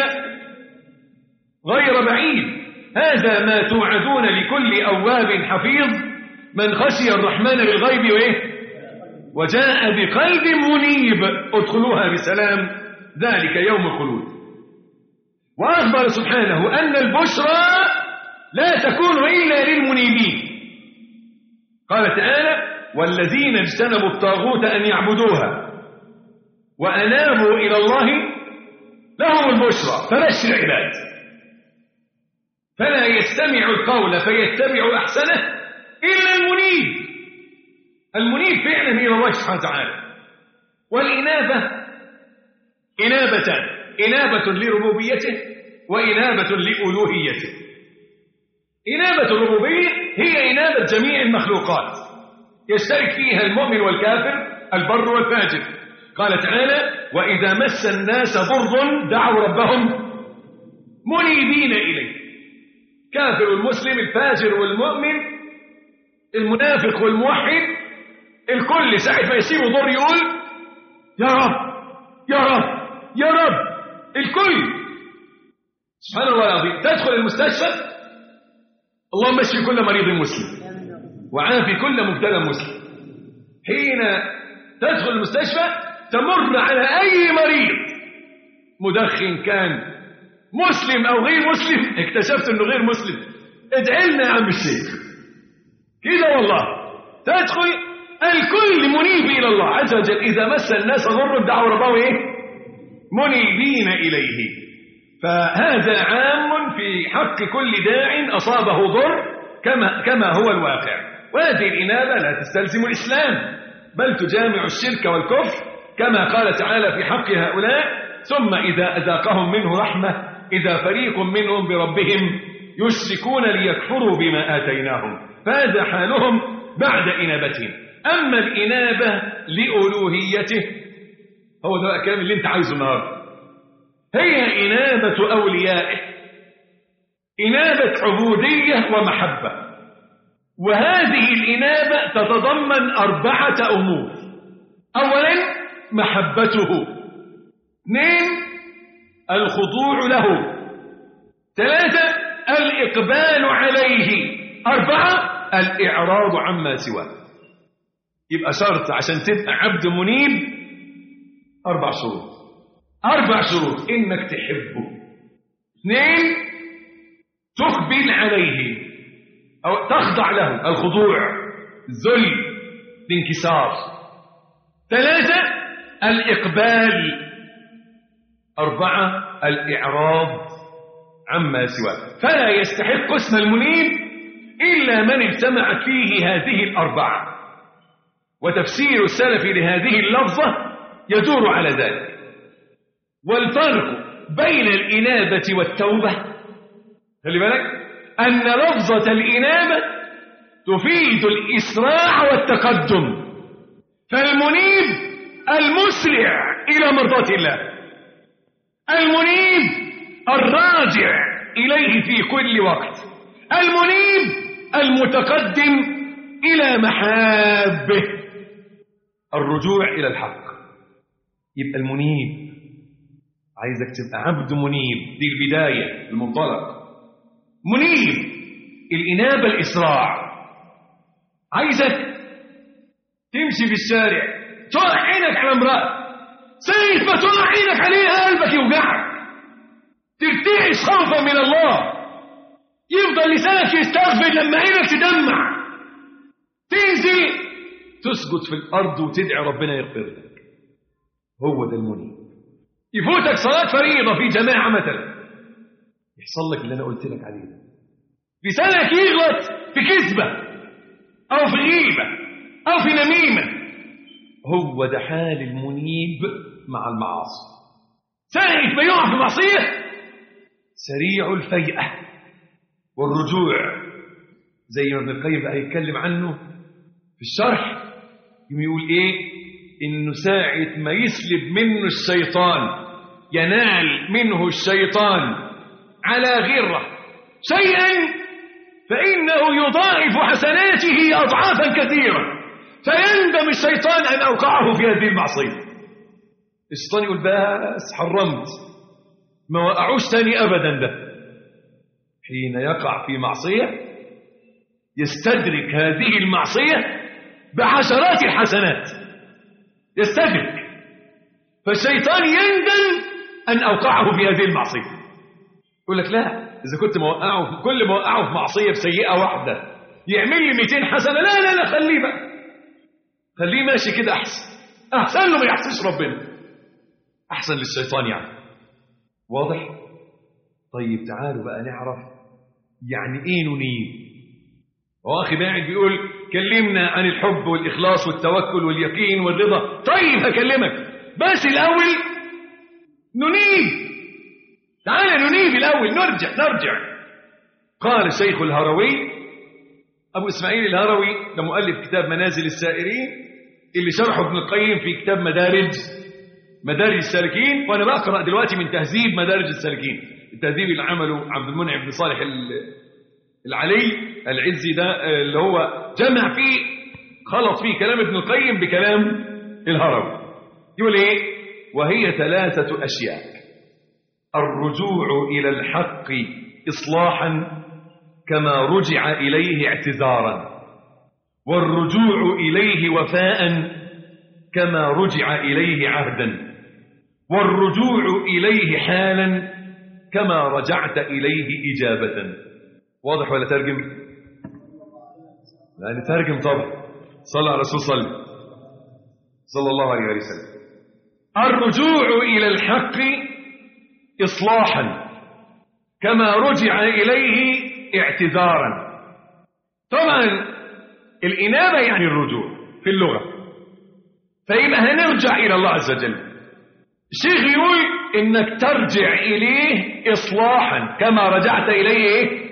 غير بعيد هذا ما توعدون لكل أواب حفيظ من خشي الرحمن بالغيب وإيه وجاء بقلب منيب ادخلوها بسلام ذلك يوم الخلود وأخبر سبحانه أن البشرى لا تكون إلا للمنيبين قال تعالى والذين اجتنبوا الطاغوت أن يعبدوها وأنابوا إلى الله لهم البشرى فبشر عباد فلا يستمع القول فيتبع أحسنه إلا المنيب المنيب فعلا إلى الله سبحانه وتعالى والإنابة إنابتان إنابة لربوبيته وإنابة لألوهيته إنابة الربوبية هي إنابة جميع المخلوقات يشترك فيها المؤمن والكافر البر والفاجر قال تعالى وإذا مس الناس ضر دعوا ربهم منيبين إليه كافر والمسلم الفاجر والمؤمن المنافق والموحد الكل ساعة ما يسيبه ضر يقول يا رب يا رب يا رب الكل سبحان الله العظيم تدخل المستشفى اللهم اشفي كل مريض مسلم وعافي كل مبتلى مسلم حين تدخل المستشفى تمر على أي مريض مدخن كان مسلم أو غير مسلم اكتشفت أنه غير مسلم ادعي لنا يا عم الشيخ كده والله تدخل الكل منيب إلى الله عز وجل إذا مس الناس ضر دعوا ربه إيه منيبين إليه فهذا عام في حق كل داع أصابه ضر كما, كما هو الواقع وهذه الإنابة لا تستلزم الإسلام بل تجامع الشرك والكفر كما قال تعالى في حق هؤلاء ثم إذا أذاقهم منه رحمة إذا فريق منهم بربهم يشركون ليكفروا بما آتيناهم فهذا حالهم بعد إنابتهم أما الإنابة لألوهيته هو ده الكلام اللي انت عايزه النهارده هي إنابة أوليائه إنابة عبودية ومحبة وهذه الإنابة تتضمن أربعة أمور أولا محبته اثنين الخضوع له ثلاثة الإقبال عليه أربعة الإعراض عما سواه يبقى شرط عشان تبقى عبد منيب أربع شروط أربع شروط إنك تحبه اثنين تقبل عليه أو تخضع له الخضوع الذل الانكسار ثلاثة الإقبال أربعة الإعراض عما سواه فلا يستحق اسم المنيب إلا من اجتمعت فيه هذه الأربعة وتفسير السلف لهذه اللفظة يدور على ذلك والفرق بين الإنابة والتوبة خلي بالك أن لفظة الإنابة تفيد الإسراع والتقدم فالمنيب المسرع إلى مرضاة الله المنيب الراجع إليه في كل وقت المنيب المتقدم إلى محابه الرجوع إلى الحق يبقى المنيب عايزك تبقى عبد منيب دي البداية المنطلق منيب الإنابة الإسراع عايزك تمشي في الشارع تقع عينك على امرأة سيف ما تقع عينك عليها قلبك يوجعك ترتعش خوفا من الله يفضل لسانك يستغفر لما عينك تدمع تنزل تسجد في الأرض وتدعي ربنا يغفر لك هو ده المنيب يفوتك صلاة فريضة في جماعة مثلا يحصل لك اللي أنا قلت لك عليه ده لسانك يغلط في كذبة أو في غيبة أو في نميمة هو ده حال المنيب مع المعاصي ساعة ما يقع في معصية سريع الفيئة والرجوع زي ما ابن القيم بقى يتكلم عنه في الشرح يقول ايه انه ساعة ما يسلب منه الشيطان ينال منه الشيطان على غره شيئا فإنه يضاعف حسناته أضعافا كثيرة فيندم الشيطان أن أوقعه في هذه المعصية الشيطان يقول بس حرمت ما وقعوش تاني أبدا ده حين يقع في معصية يستدرك هذه المعصية بعشرات الحسنات يستدرك فالشيطان يندم أن أوقعه في هذه المعصية يقول لك لا إذا كنت موقعه كل ما وقعه في معصية بسيئة واحدة يعمل لي 200 حسنة لا لا لا خليه بقى خليه ماشي كده أحسن أحسن له ما يحسنش ربنا أحسن للشيطان يعني واضح طيب تعالوا بقى نعرف يعني إيه ننيب هو أخي باعد بيقول كلمنا عن الحب والإخلاص والتوكل واليقين والرضا طيب هكلمك بس الأول ننيب تعال ننيب الأول نرجع نرجع قال الشيخ الهروي أبو إسماعيل الهروي ده مؤلف كتاب منازل السائرين اللي شرحه ابن القيم في كتاب مدارج مدارج السالكين وأنا بقرأ دلوقتي من تهذيب مدارج السالكين التهذيب اللي عمله عبد المنعم بن صالح العلي العزي ده اللي هو جمع فيه خلط فيه كلام ابن القيم بكلام الهروي يقول ايه وهي ثلاثة أشياء الرجوع إلى الحق إصلاحا كما رجع إليه اعتذارا والرجوع إليه وفاء كما رجع إليه عهدا والرجوع إليه حالا كما رجعت إليه إجابة واضح ولا ترجم لا نترجم طبعا صلى على الرسول صلى صلى الله عليه وسلم الرجوع إلى الحق إصلاحا كما رجع إليه اعتذارا طبعا الإنابة يعني الرجوع في اللغة فيبقى هنرجع إلى الله عز وجل الشيخ يقول إنك ترجع إليه إصلاحا كما رجعت إليه إيه؟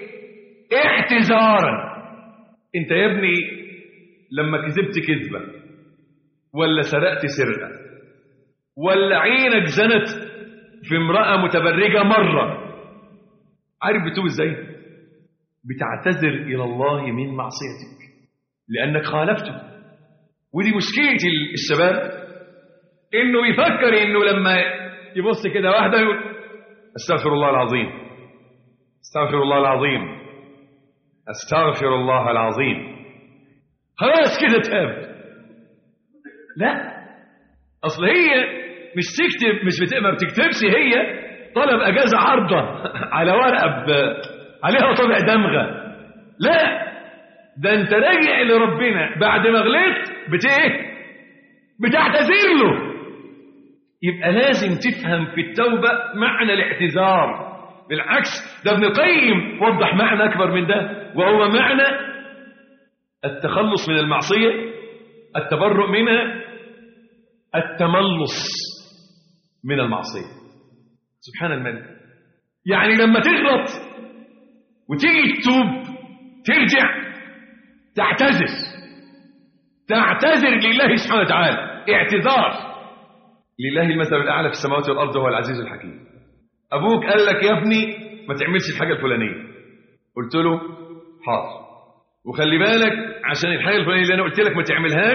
اعتذارا انت يا ابني لما كذبت كذبة ولا سرقت سرقة ولا عينك زنت في امرأة متبرجة مرة عارف بتقول ازاي بتعتذر إلى الله من معصيتك لأنك خالفته ودي مشكلة الشباب إنه يفكر إنه لما يبص كده واحدة يقول استغفر الله العظيم استغفر الله العظيم استغفر الله العظيم خلاص كده تاب لا اصل هي مش تكتب مش بت... ما بتكتبش هي طلب اجازه عارضه على ورقه ب... عليها طبع دمغه لا ده انت راجع لربنا بعد ما غلطت بت ايه بتعتذر له يبقى لازم تفهم في التوبه معنى الاعتذار بالعكس ده ابن القيم وضح معنى أكبر من ده وهو معنى التخلص من المعصية التبرؤ منها التملص من المعصية سبحان الملك يعني لما تغلط وتيجي تتوب ترجع تعتذر تعتذر لله سبحانه وتعالى اعتذار لله المثل الأعلى في السماوات والأرض وهو العزيز الحكيم أبوك قال لك يا ابني ما تعملش الحاجة الفلانية قلت له حاضر وخلي بالك عشان الحاجة الفلانية اللي أنا قلت لك ما تعملهاش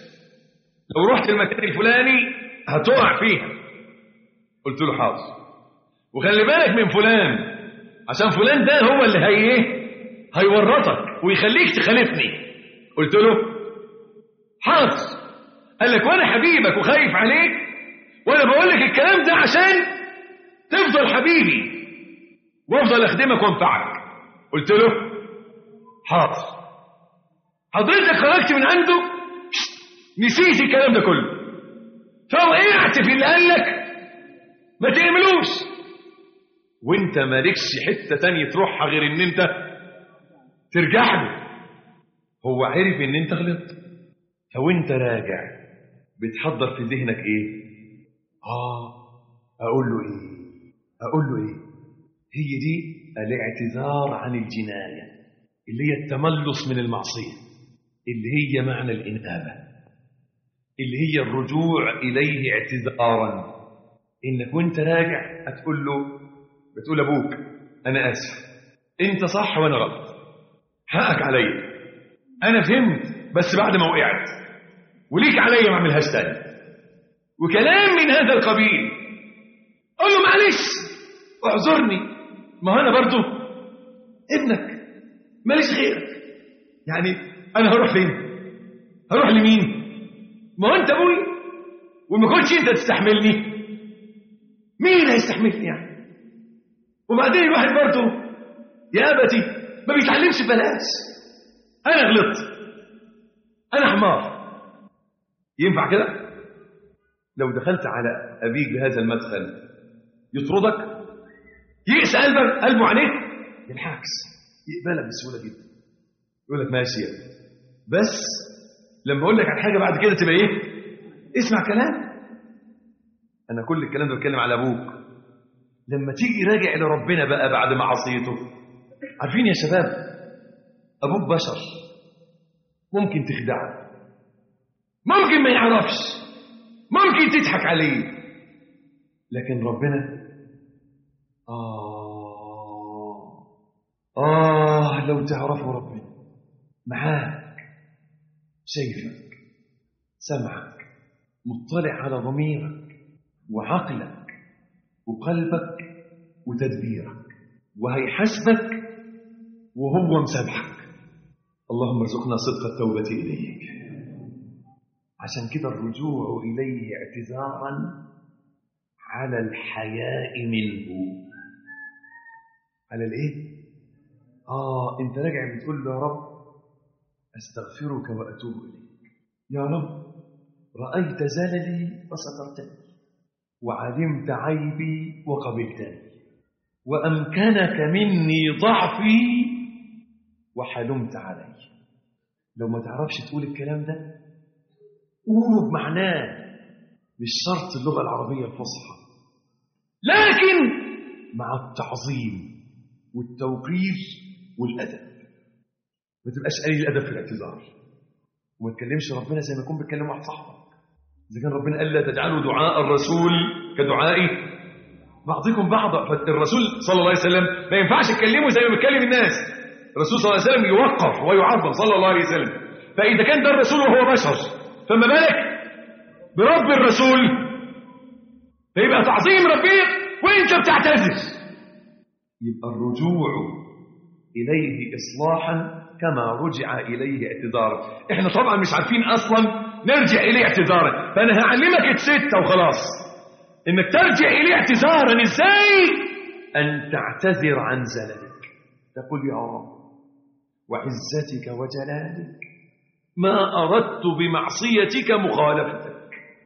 لو رحت المكان الفلاني هتقع فيها قلت له حاضر وخلي بالك من فلان عشان فلان ده هو اللي هي ايه هيورطك ويخليك تخالفني قلت له حاضر قال لك وانا حبيبك وخايف عليك وانا بقول لك الكلام ده عشان تفضل حبيبي وافضل اخدمك وانفعك قلت له حاضر حضرتك خرجت من عنده نسيت الكلام ده كله فوقعت في اللي قال لك ما تعملوش وانت مالكش حته تانية تروحها غير ان انت ترجع له هو عرف ان انت غلطت فوانت راجع بتحضر في ذهنك ايه اه اقول له ايه اقول له ايه هي دي الاعتذار عن الجنايه اللي هي التملص من المعصيه اللي هي معنى الانابه اللي هي الرجوع اليه اعتذارا انك وانت راجع هتقول له بتقول ابوك انا اسف انت صح وانا غلط حقك عليا انا فهمت بس بعد ما وقعت وليك عليا ما اعملهاش تاني وكلام من هذا القبيل قول له معلش اعذرني ما هو انا برضو ابنك ماليش غيرك يعني انا هروح فين هروح لمين ما هو انت ابوي وما كنتش انت تستحملني مين هيستحملني يعني وبعدين الواحد برضه يا ابتي ما بيتعلمش ببلاش انا غلطت انا حمار ينفع كده لو دخلت على ابيك بهذا المدخل يطردك يئس قلبك قلبه عليك بالعكس يقبلك بسهوله جدا يقول لك ماشي يا ابني بس لما اقول لك على حاجه بعد كده تبقى ايه اسمع كلام انا كل الكلام ده بتكلم على ابوك لما تيجي راجع لربنا بقى بعد ما عصيته عارفين يا شباب ابوك بشر ممكن تخدعه ممكن ما يعرفش ممكن تضحك عليه لكن ربنا آه آه لو تعرفوا ربنا معاك شايفك سمعك مطلع على ضميرك وعقلك وقلبك وتدبيرك وهيحاسبك وهو مسامحك اللهم ارزقنا صدق التوبة إليك عشان كده الرجوع إليه اعتذارا على الحياء منه على الايه اه انت راجع بتقول له يا رب استغفرك واتوب اليك يا رب رايت زللي فسترتني وعلمت عيبي وقبلتني وامكنك مني ضعفي وحلمت علي لو ما تعرفش تقول الكلام ده قوله بمعناه مش شرط اللغه العربيه الفصحى لكن مع التعظيم والتوقير والادب ما تبقاش قليل الادب في الاعتذار وما تكلمش ربنا زي ما يكون بيتكلم واحد صاحبك اذا كان ربنا قال لا تجعلوا دعاء الرسول كدعاء بعضكم بعضا فالرسول صلى الله عليه وسلم ما ينفعش تكلمه زي ما بيتكلم الناس الرسول صلى الله عليه وسلم يوقر ويعظم صلى الله عليه وسلم فاذا كان ده الرسول وهو بشر فما بالك برب الرسول فيبقى تعظيم ربنا وانت بتعتذر يبقى الرجوع إليه إصلاحا كما رجع إليه اعتذارا احنا طبعا مش عارفين أصلا نرجع إليه اعتذارا فأنا هعلمك الستة وخلاص إنك ترجع إليه اعتذارا إزاي أن تعتذر عن زللك تقول يا رب وعزتك وجلالك ما أردت بمعصيتك مخالفتك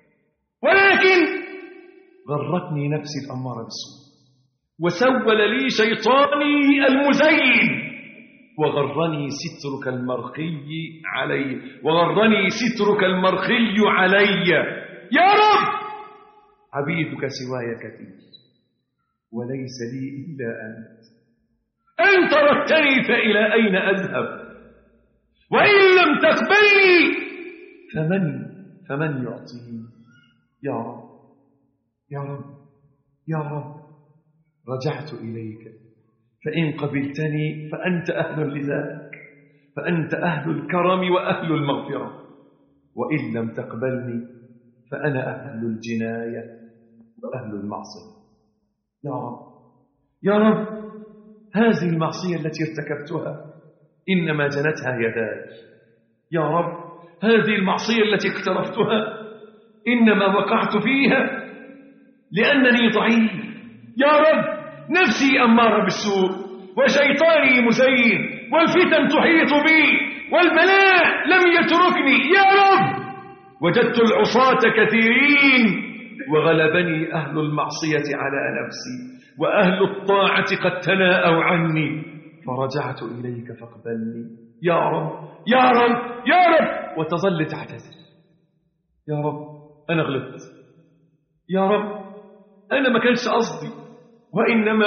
ولكن غرتني نفسي الأمارة بالسوء وسول لي شيطاني المزين وغرني سترك المرخي علي وغرني سترك المرخي علي يا رب عبيدك سواي كثير وليس لي إلا أنت أن تركتني فإلى أين أذهب وإن لم تقبلني فمن فمن يعطيني يا رب يا رب يا رب رجعت إليك فإن قبلتني فأنت أهل لذلك فأنت أهل الكرم وأهل المغفرة وإن لم تقبلني فأنا أهل الجناية وأهل المعصية يا رب يا رب هذه المعصية التي ارتكبتها إنما جنتها يداي يا رب هذه المعصية التي اقترفتها إنما وقعت فيها لأنني ضعيف يا رب نفسي أمارة بالسوء وشيطاني مزين والفتن تحيط بي والبلاء لم يتركني يا رب وجدت العصاة كثيرين وغلبني أهل المعصية على نفسي وأهل الطاعة قد تناءوا عني فرجعت إليك فاقبلني يا رب يا رب يا رب وتظل تعتذر يا رب أنا غلطت يا رب أنا ما كانش قصدي وإنما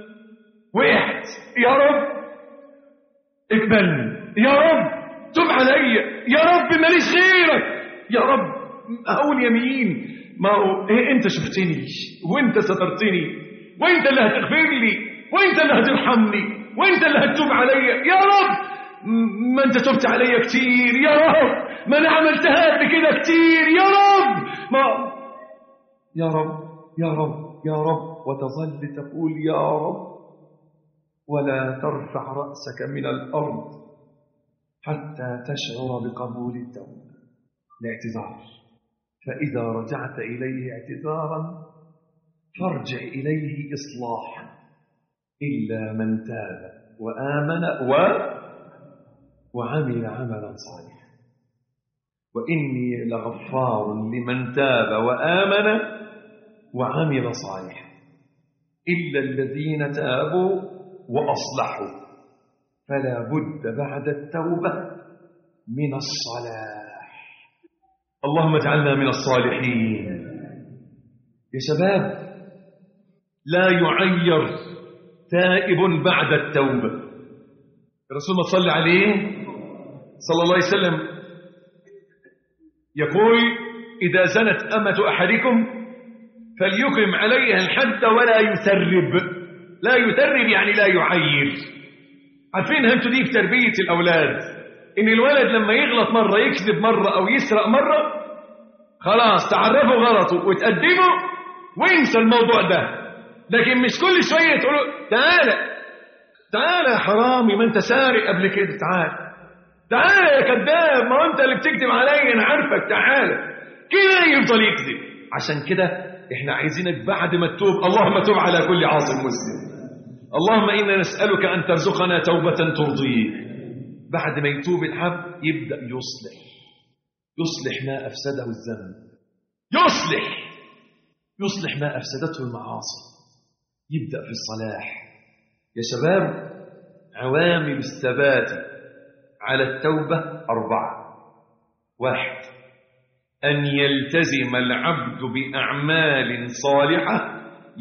وقعت يا رب اقبلني يا رب تب علي يا رب ماليش غيرك يا رب أقول يمين ما هو إيه أنت شفتني وأنت سترتني وأنت اللي هتغفر لي وأنت اللي هترحمني وأنت اللي هتتوب علي يا رب ما أنت تبت علي كتير يا رب ما أنا عملتها قبل كده كتير يا رب ما يا رب يا رب يا رب وتظل تقول يا رب ولا ترفع رأسك من الأرض حتى تشعر بقبول التوبة الاعتذار فإذا رجعت إليه اعتذارا فارجع إليه إصلاحا إلا من تاب وآمن و وعمل عملا صالحا وإني لغفار لمن تاب وآمن وعمل صالحا إلا الذين تابوا وأصلحوا فلا بد بعد التوبة من الصلاح اللهم اجعلنا من الصالحين يا شباب لا يعير تائب بعد التوبة الرسول ما صلى عليه صلى الله عليه وسلم يقول إذا زنت أمة أحدكم فليكرم عليها الحد ولا يسرب لا يسرب يعني لا يعير عارفين انتوا دي في تربية الأولاد إن الولد لما يغلط مرة يكذب مرة أو يسرق مرة خلاص تعرفوا غلطه وتقدمه وانسى الموضوع ده لكن مش كل شويه تقول تعالى تعالى يا حرامي ما انت سارق قبل كده تعالى تعالى يا كذاب ما هو انت اللي بتكذب عليا انا عارفك تعالى كده يفضل يكذب عشان كده احنا عايزينك بعد ما تتوب اللهم تب على كل عاصم مسلم اللهم انا نسالك ان ترزقنا توبه ترضيك بعد ما يتوب العبد يبدا يصلح يصلح ما افسده الذنب يصلح يصلح ما افسدته المعاصي يبدا في الصلاح يا شباب عوامل الثبات على التوبة أربعة واحد أن يلتزم العبد بأعمال صالحة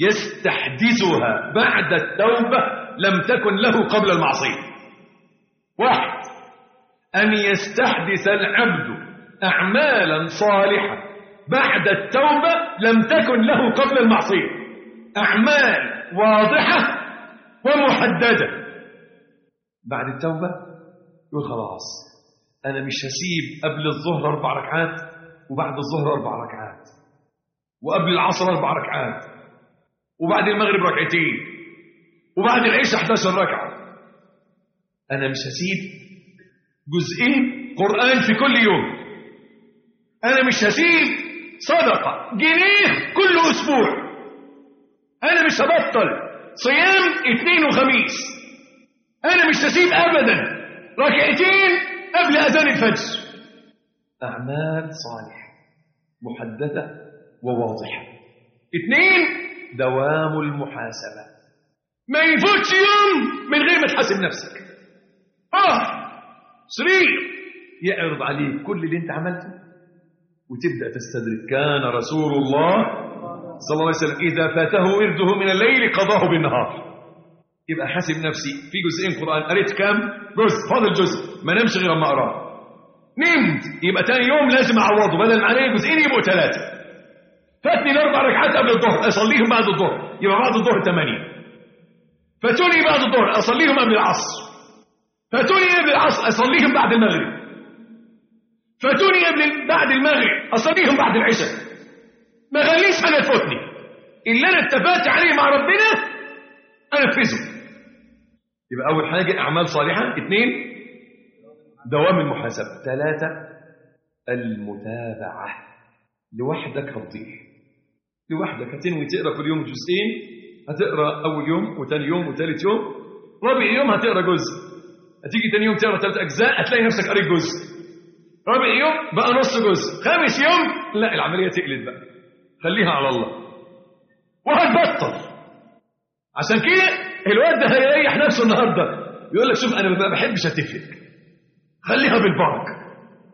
يستحدثها بعد التوبة لم تكن له قبل المعصية واحد أن يستحدث العبد أعمالا صالحة بعد التوبة لم تكن له قبل المعصية أعمال واضحة ومحددة بعد التوبة يقول خلاص أنا مش هسيب قبل الظهر أربع ركعات وبعد الظهر أربع ركعات وقبل العصر أربع ركعات وبعد المغرب ركعتين وبعد العشاء 11 ركعة أنا مش هسيب جزئين قرآن في كل يوم أنا مش هسيب صدقة جنيه كل أسبوع أنا مش هبطل صيام اثنين وخميس أنا مش هسيب أبدا ركعتين قبل أذان الفجر أعمال صالحة محددة وواضحة اثنين دوام المحاسبة ما يفوتش يوم من غير ما تحاسب نفسك اه سرير يعرض عليك كل اللي انت عملته وتبدأ تستدرك كان رسول الله صلى الله عليه وسلم إذا فاته ورده من الليل قضاه بالنهار يبقى حاسب نفسي في جزئين قرآن قريت كام جزء فاضل جزء ما نمشي غير اما اقراه نمت يبقى تاني يوم لازم اعوضه بدل ما عليه جزئين يبقوا ثلاثه فاتني الاربع ركعات قبل الظهر اصليهم بعد الظهر يبقى بعد الظهر ثمانيه فاتوني بعد الظهر اصليهم قبل العصر فاتوني قبل العصر اصليهم بعد المغرب فاتوني قبل بعد المغرب اصليهم بعد العشاء ما خليش حاجه تفوتني اللي انا اتفقت عليه مع ربنا انفذه يبقى اول حاجه اعمال صالحه اثنين دوام المحاسبه ثلاثه المتابعه لوحدك هتضيع لوحدك هتنوي تقرا كل يوم جزئين هتقرا اول يوم وثاني يوم وثالث يوم رابع يوم هتقرا جزء هتيجي ثاني يوم تقرا ثلاث اجزاء هتلاقي نفسك قريت جزء رابع يوم بقى نص جزء خامس يوم لا العمليه تقلت بقى خليها على الله وهتبطل عشان كده الواد ده هيريح نفسه النهارده يقول لك شوف انا ما بحبش اتفق خليها بالبركه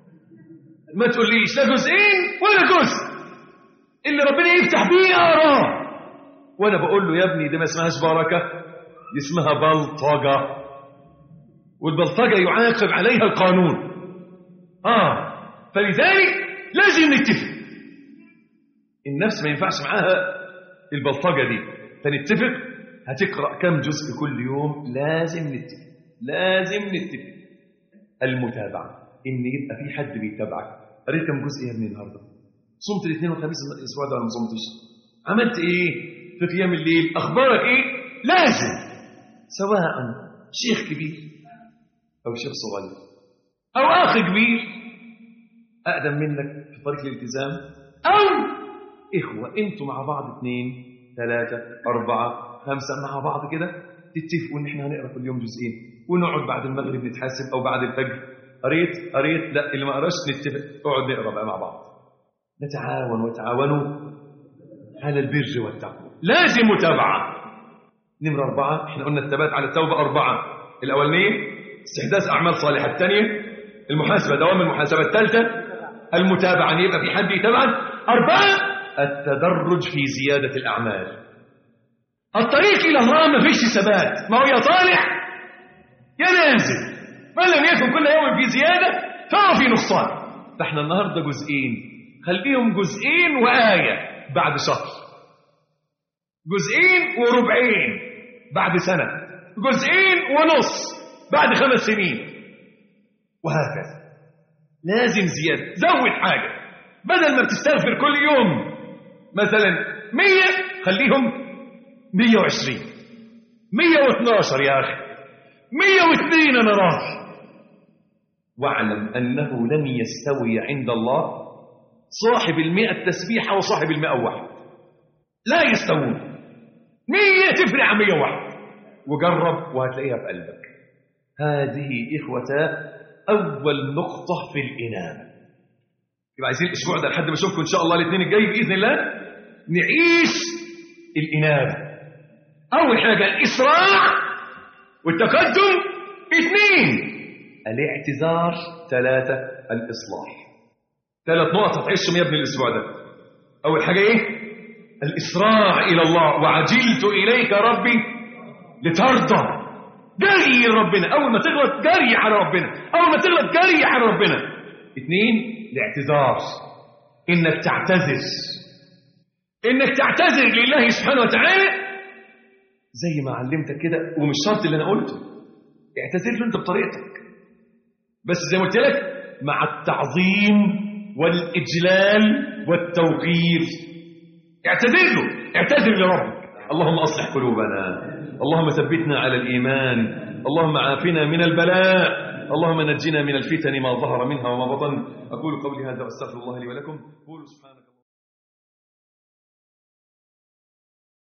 ما تقوليش لا جزئين ولا جزء اللي ربنا يفتح بيه اراه وانا بقول له يا ابني دي ما اسمهاش بركه دي اسمها بلطجه والبلطجه يعاقب عليها القانون اه فلذلك لازم نتفق النفس ما ينفعش معاها البلطجه دي فنتفق هتقرا كم جزء كل يوم لازم نتفق لازم نتفق المتابعه ان يبقى في حد بيتابعك قريت كم جزء يا ابني النهارده صمت الاثنين والخميس الاسبوع ده ولا ما صمتش عملت ايه في قيام الليل اخبارك ايه لازم سواء شيخ كبير او شيخ صغير او اخ كبير اقدم منك في طريق الالتزام او اخوه انتوا مع بعض اثنين ثلاثه اربعه خمسه مع بعض كده تتفقوا ان احنا هنقرا كل يوم جزئين ونقعد بعد المغرب نتحاسب او بعد الفجر قريت قريت لا اللي ما قراش نتفق اقعد نقرا بقى مع بعض نتعاون وتعاونوا على البر والتقوى لازم متابعه نمره اربعه احنا قلنا الثبات على التوبه اربعه الاولانيه استحداث اعمال صالحه الثانيه المحاسبه دوام المحاسبه الثالثه المتابعه ان يبقى في حد يتابعك اربعه التدرج في زياده الاعمال الطريق الى الله ما فيش ثبات ما هو يا طالع يا نازل ما لم يكن كل يوم في زيادة فهو في نقصان فاحنا النهاردة جزئين خليهم جزئين وآية بعد شهر جزئين وربعين بعد سنة جزئين ونص بعد خمس سنين وهكذا لازم زيادة زود حاجة بدل ما بتستغفر كل يوم مثلا 100 خليهم 120 112 يا أخي 102 أنا راضي واعلم أنه لن يستوي عند الله صاحب المئة تسبيحة وصاحب المئة واحد لا يستوون مية تفرق عن مية واحد وجرب وهتلاقيها في قلبك هذه إخوة أول نقطة في الإنابة يبقى عايزين الأسبوع ده لحد ما أشوفكم إن شاء الله الاثنين الجاي بإذن الله نعيش الإنابة أول حاجة الإسراع والتقدم اثنين الاعتذار ثلاثة الإصلاح ثلاث نقط هتعيشهم يا ابني الأسبوع ده أول حاجة إيه؟ الإسراع إلى الله وعجلت إليك ربي لترضى جري ربنا أول ما تغلط جري على ربنا أول ما تغلط جري على ربنا اثنين الاعتذار إنك تعتذر إنك تعتذر لله سبحانه وتعالى زي ما علمتك كده ومش شرط اللي أنا قلته اعتذر له أنت بطريقتك بس زي ما قلت لك مع التعظيم والإجلال والتوقير اعتذر له اعتذر لربك اللهم أصلح قلوبنا اللهم ثبتنا على الإيمان اللهم عافنا من البلاء اللهم نجنا من الفتن ما ظهر منها وما بطن أقول قولي هذا وأستغفر الله لي ولكم قولوا سبحانك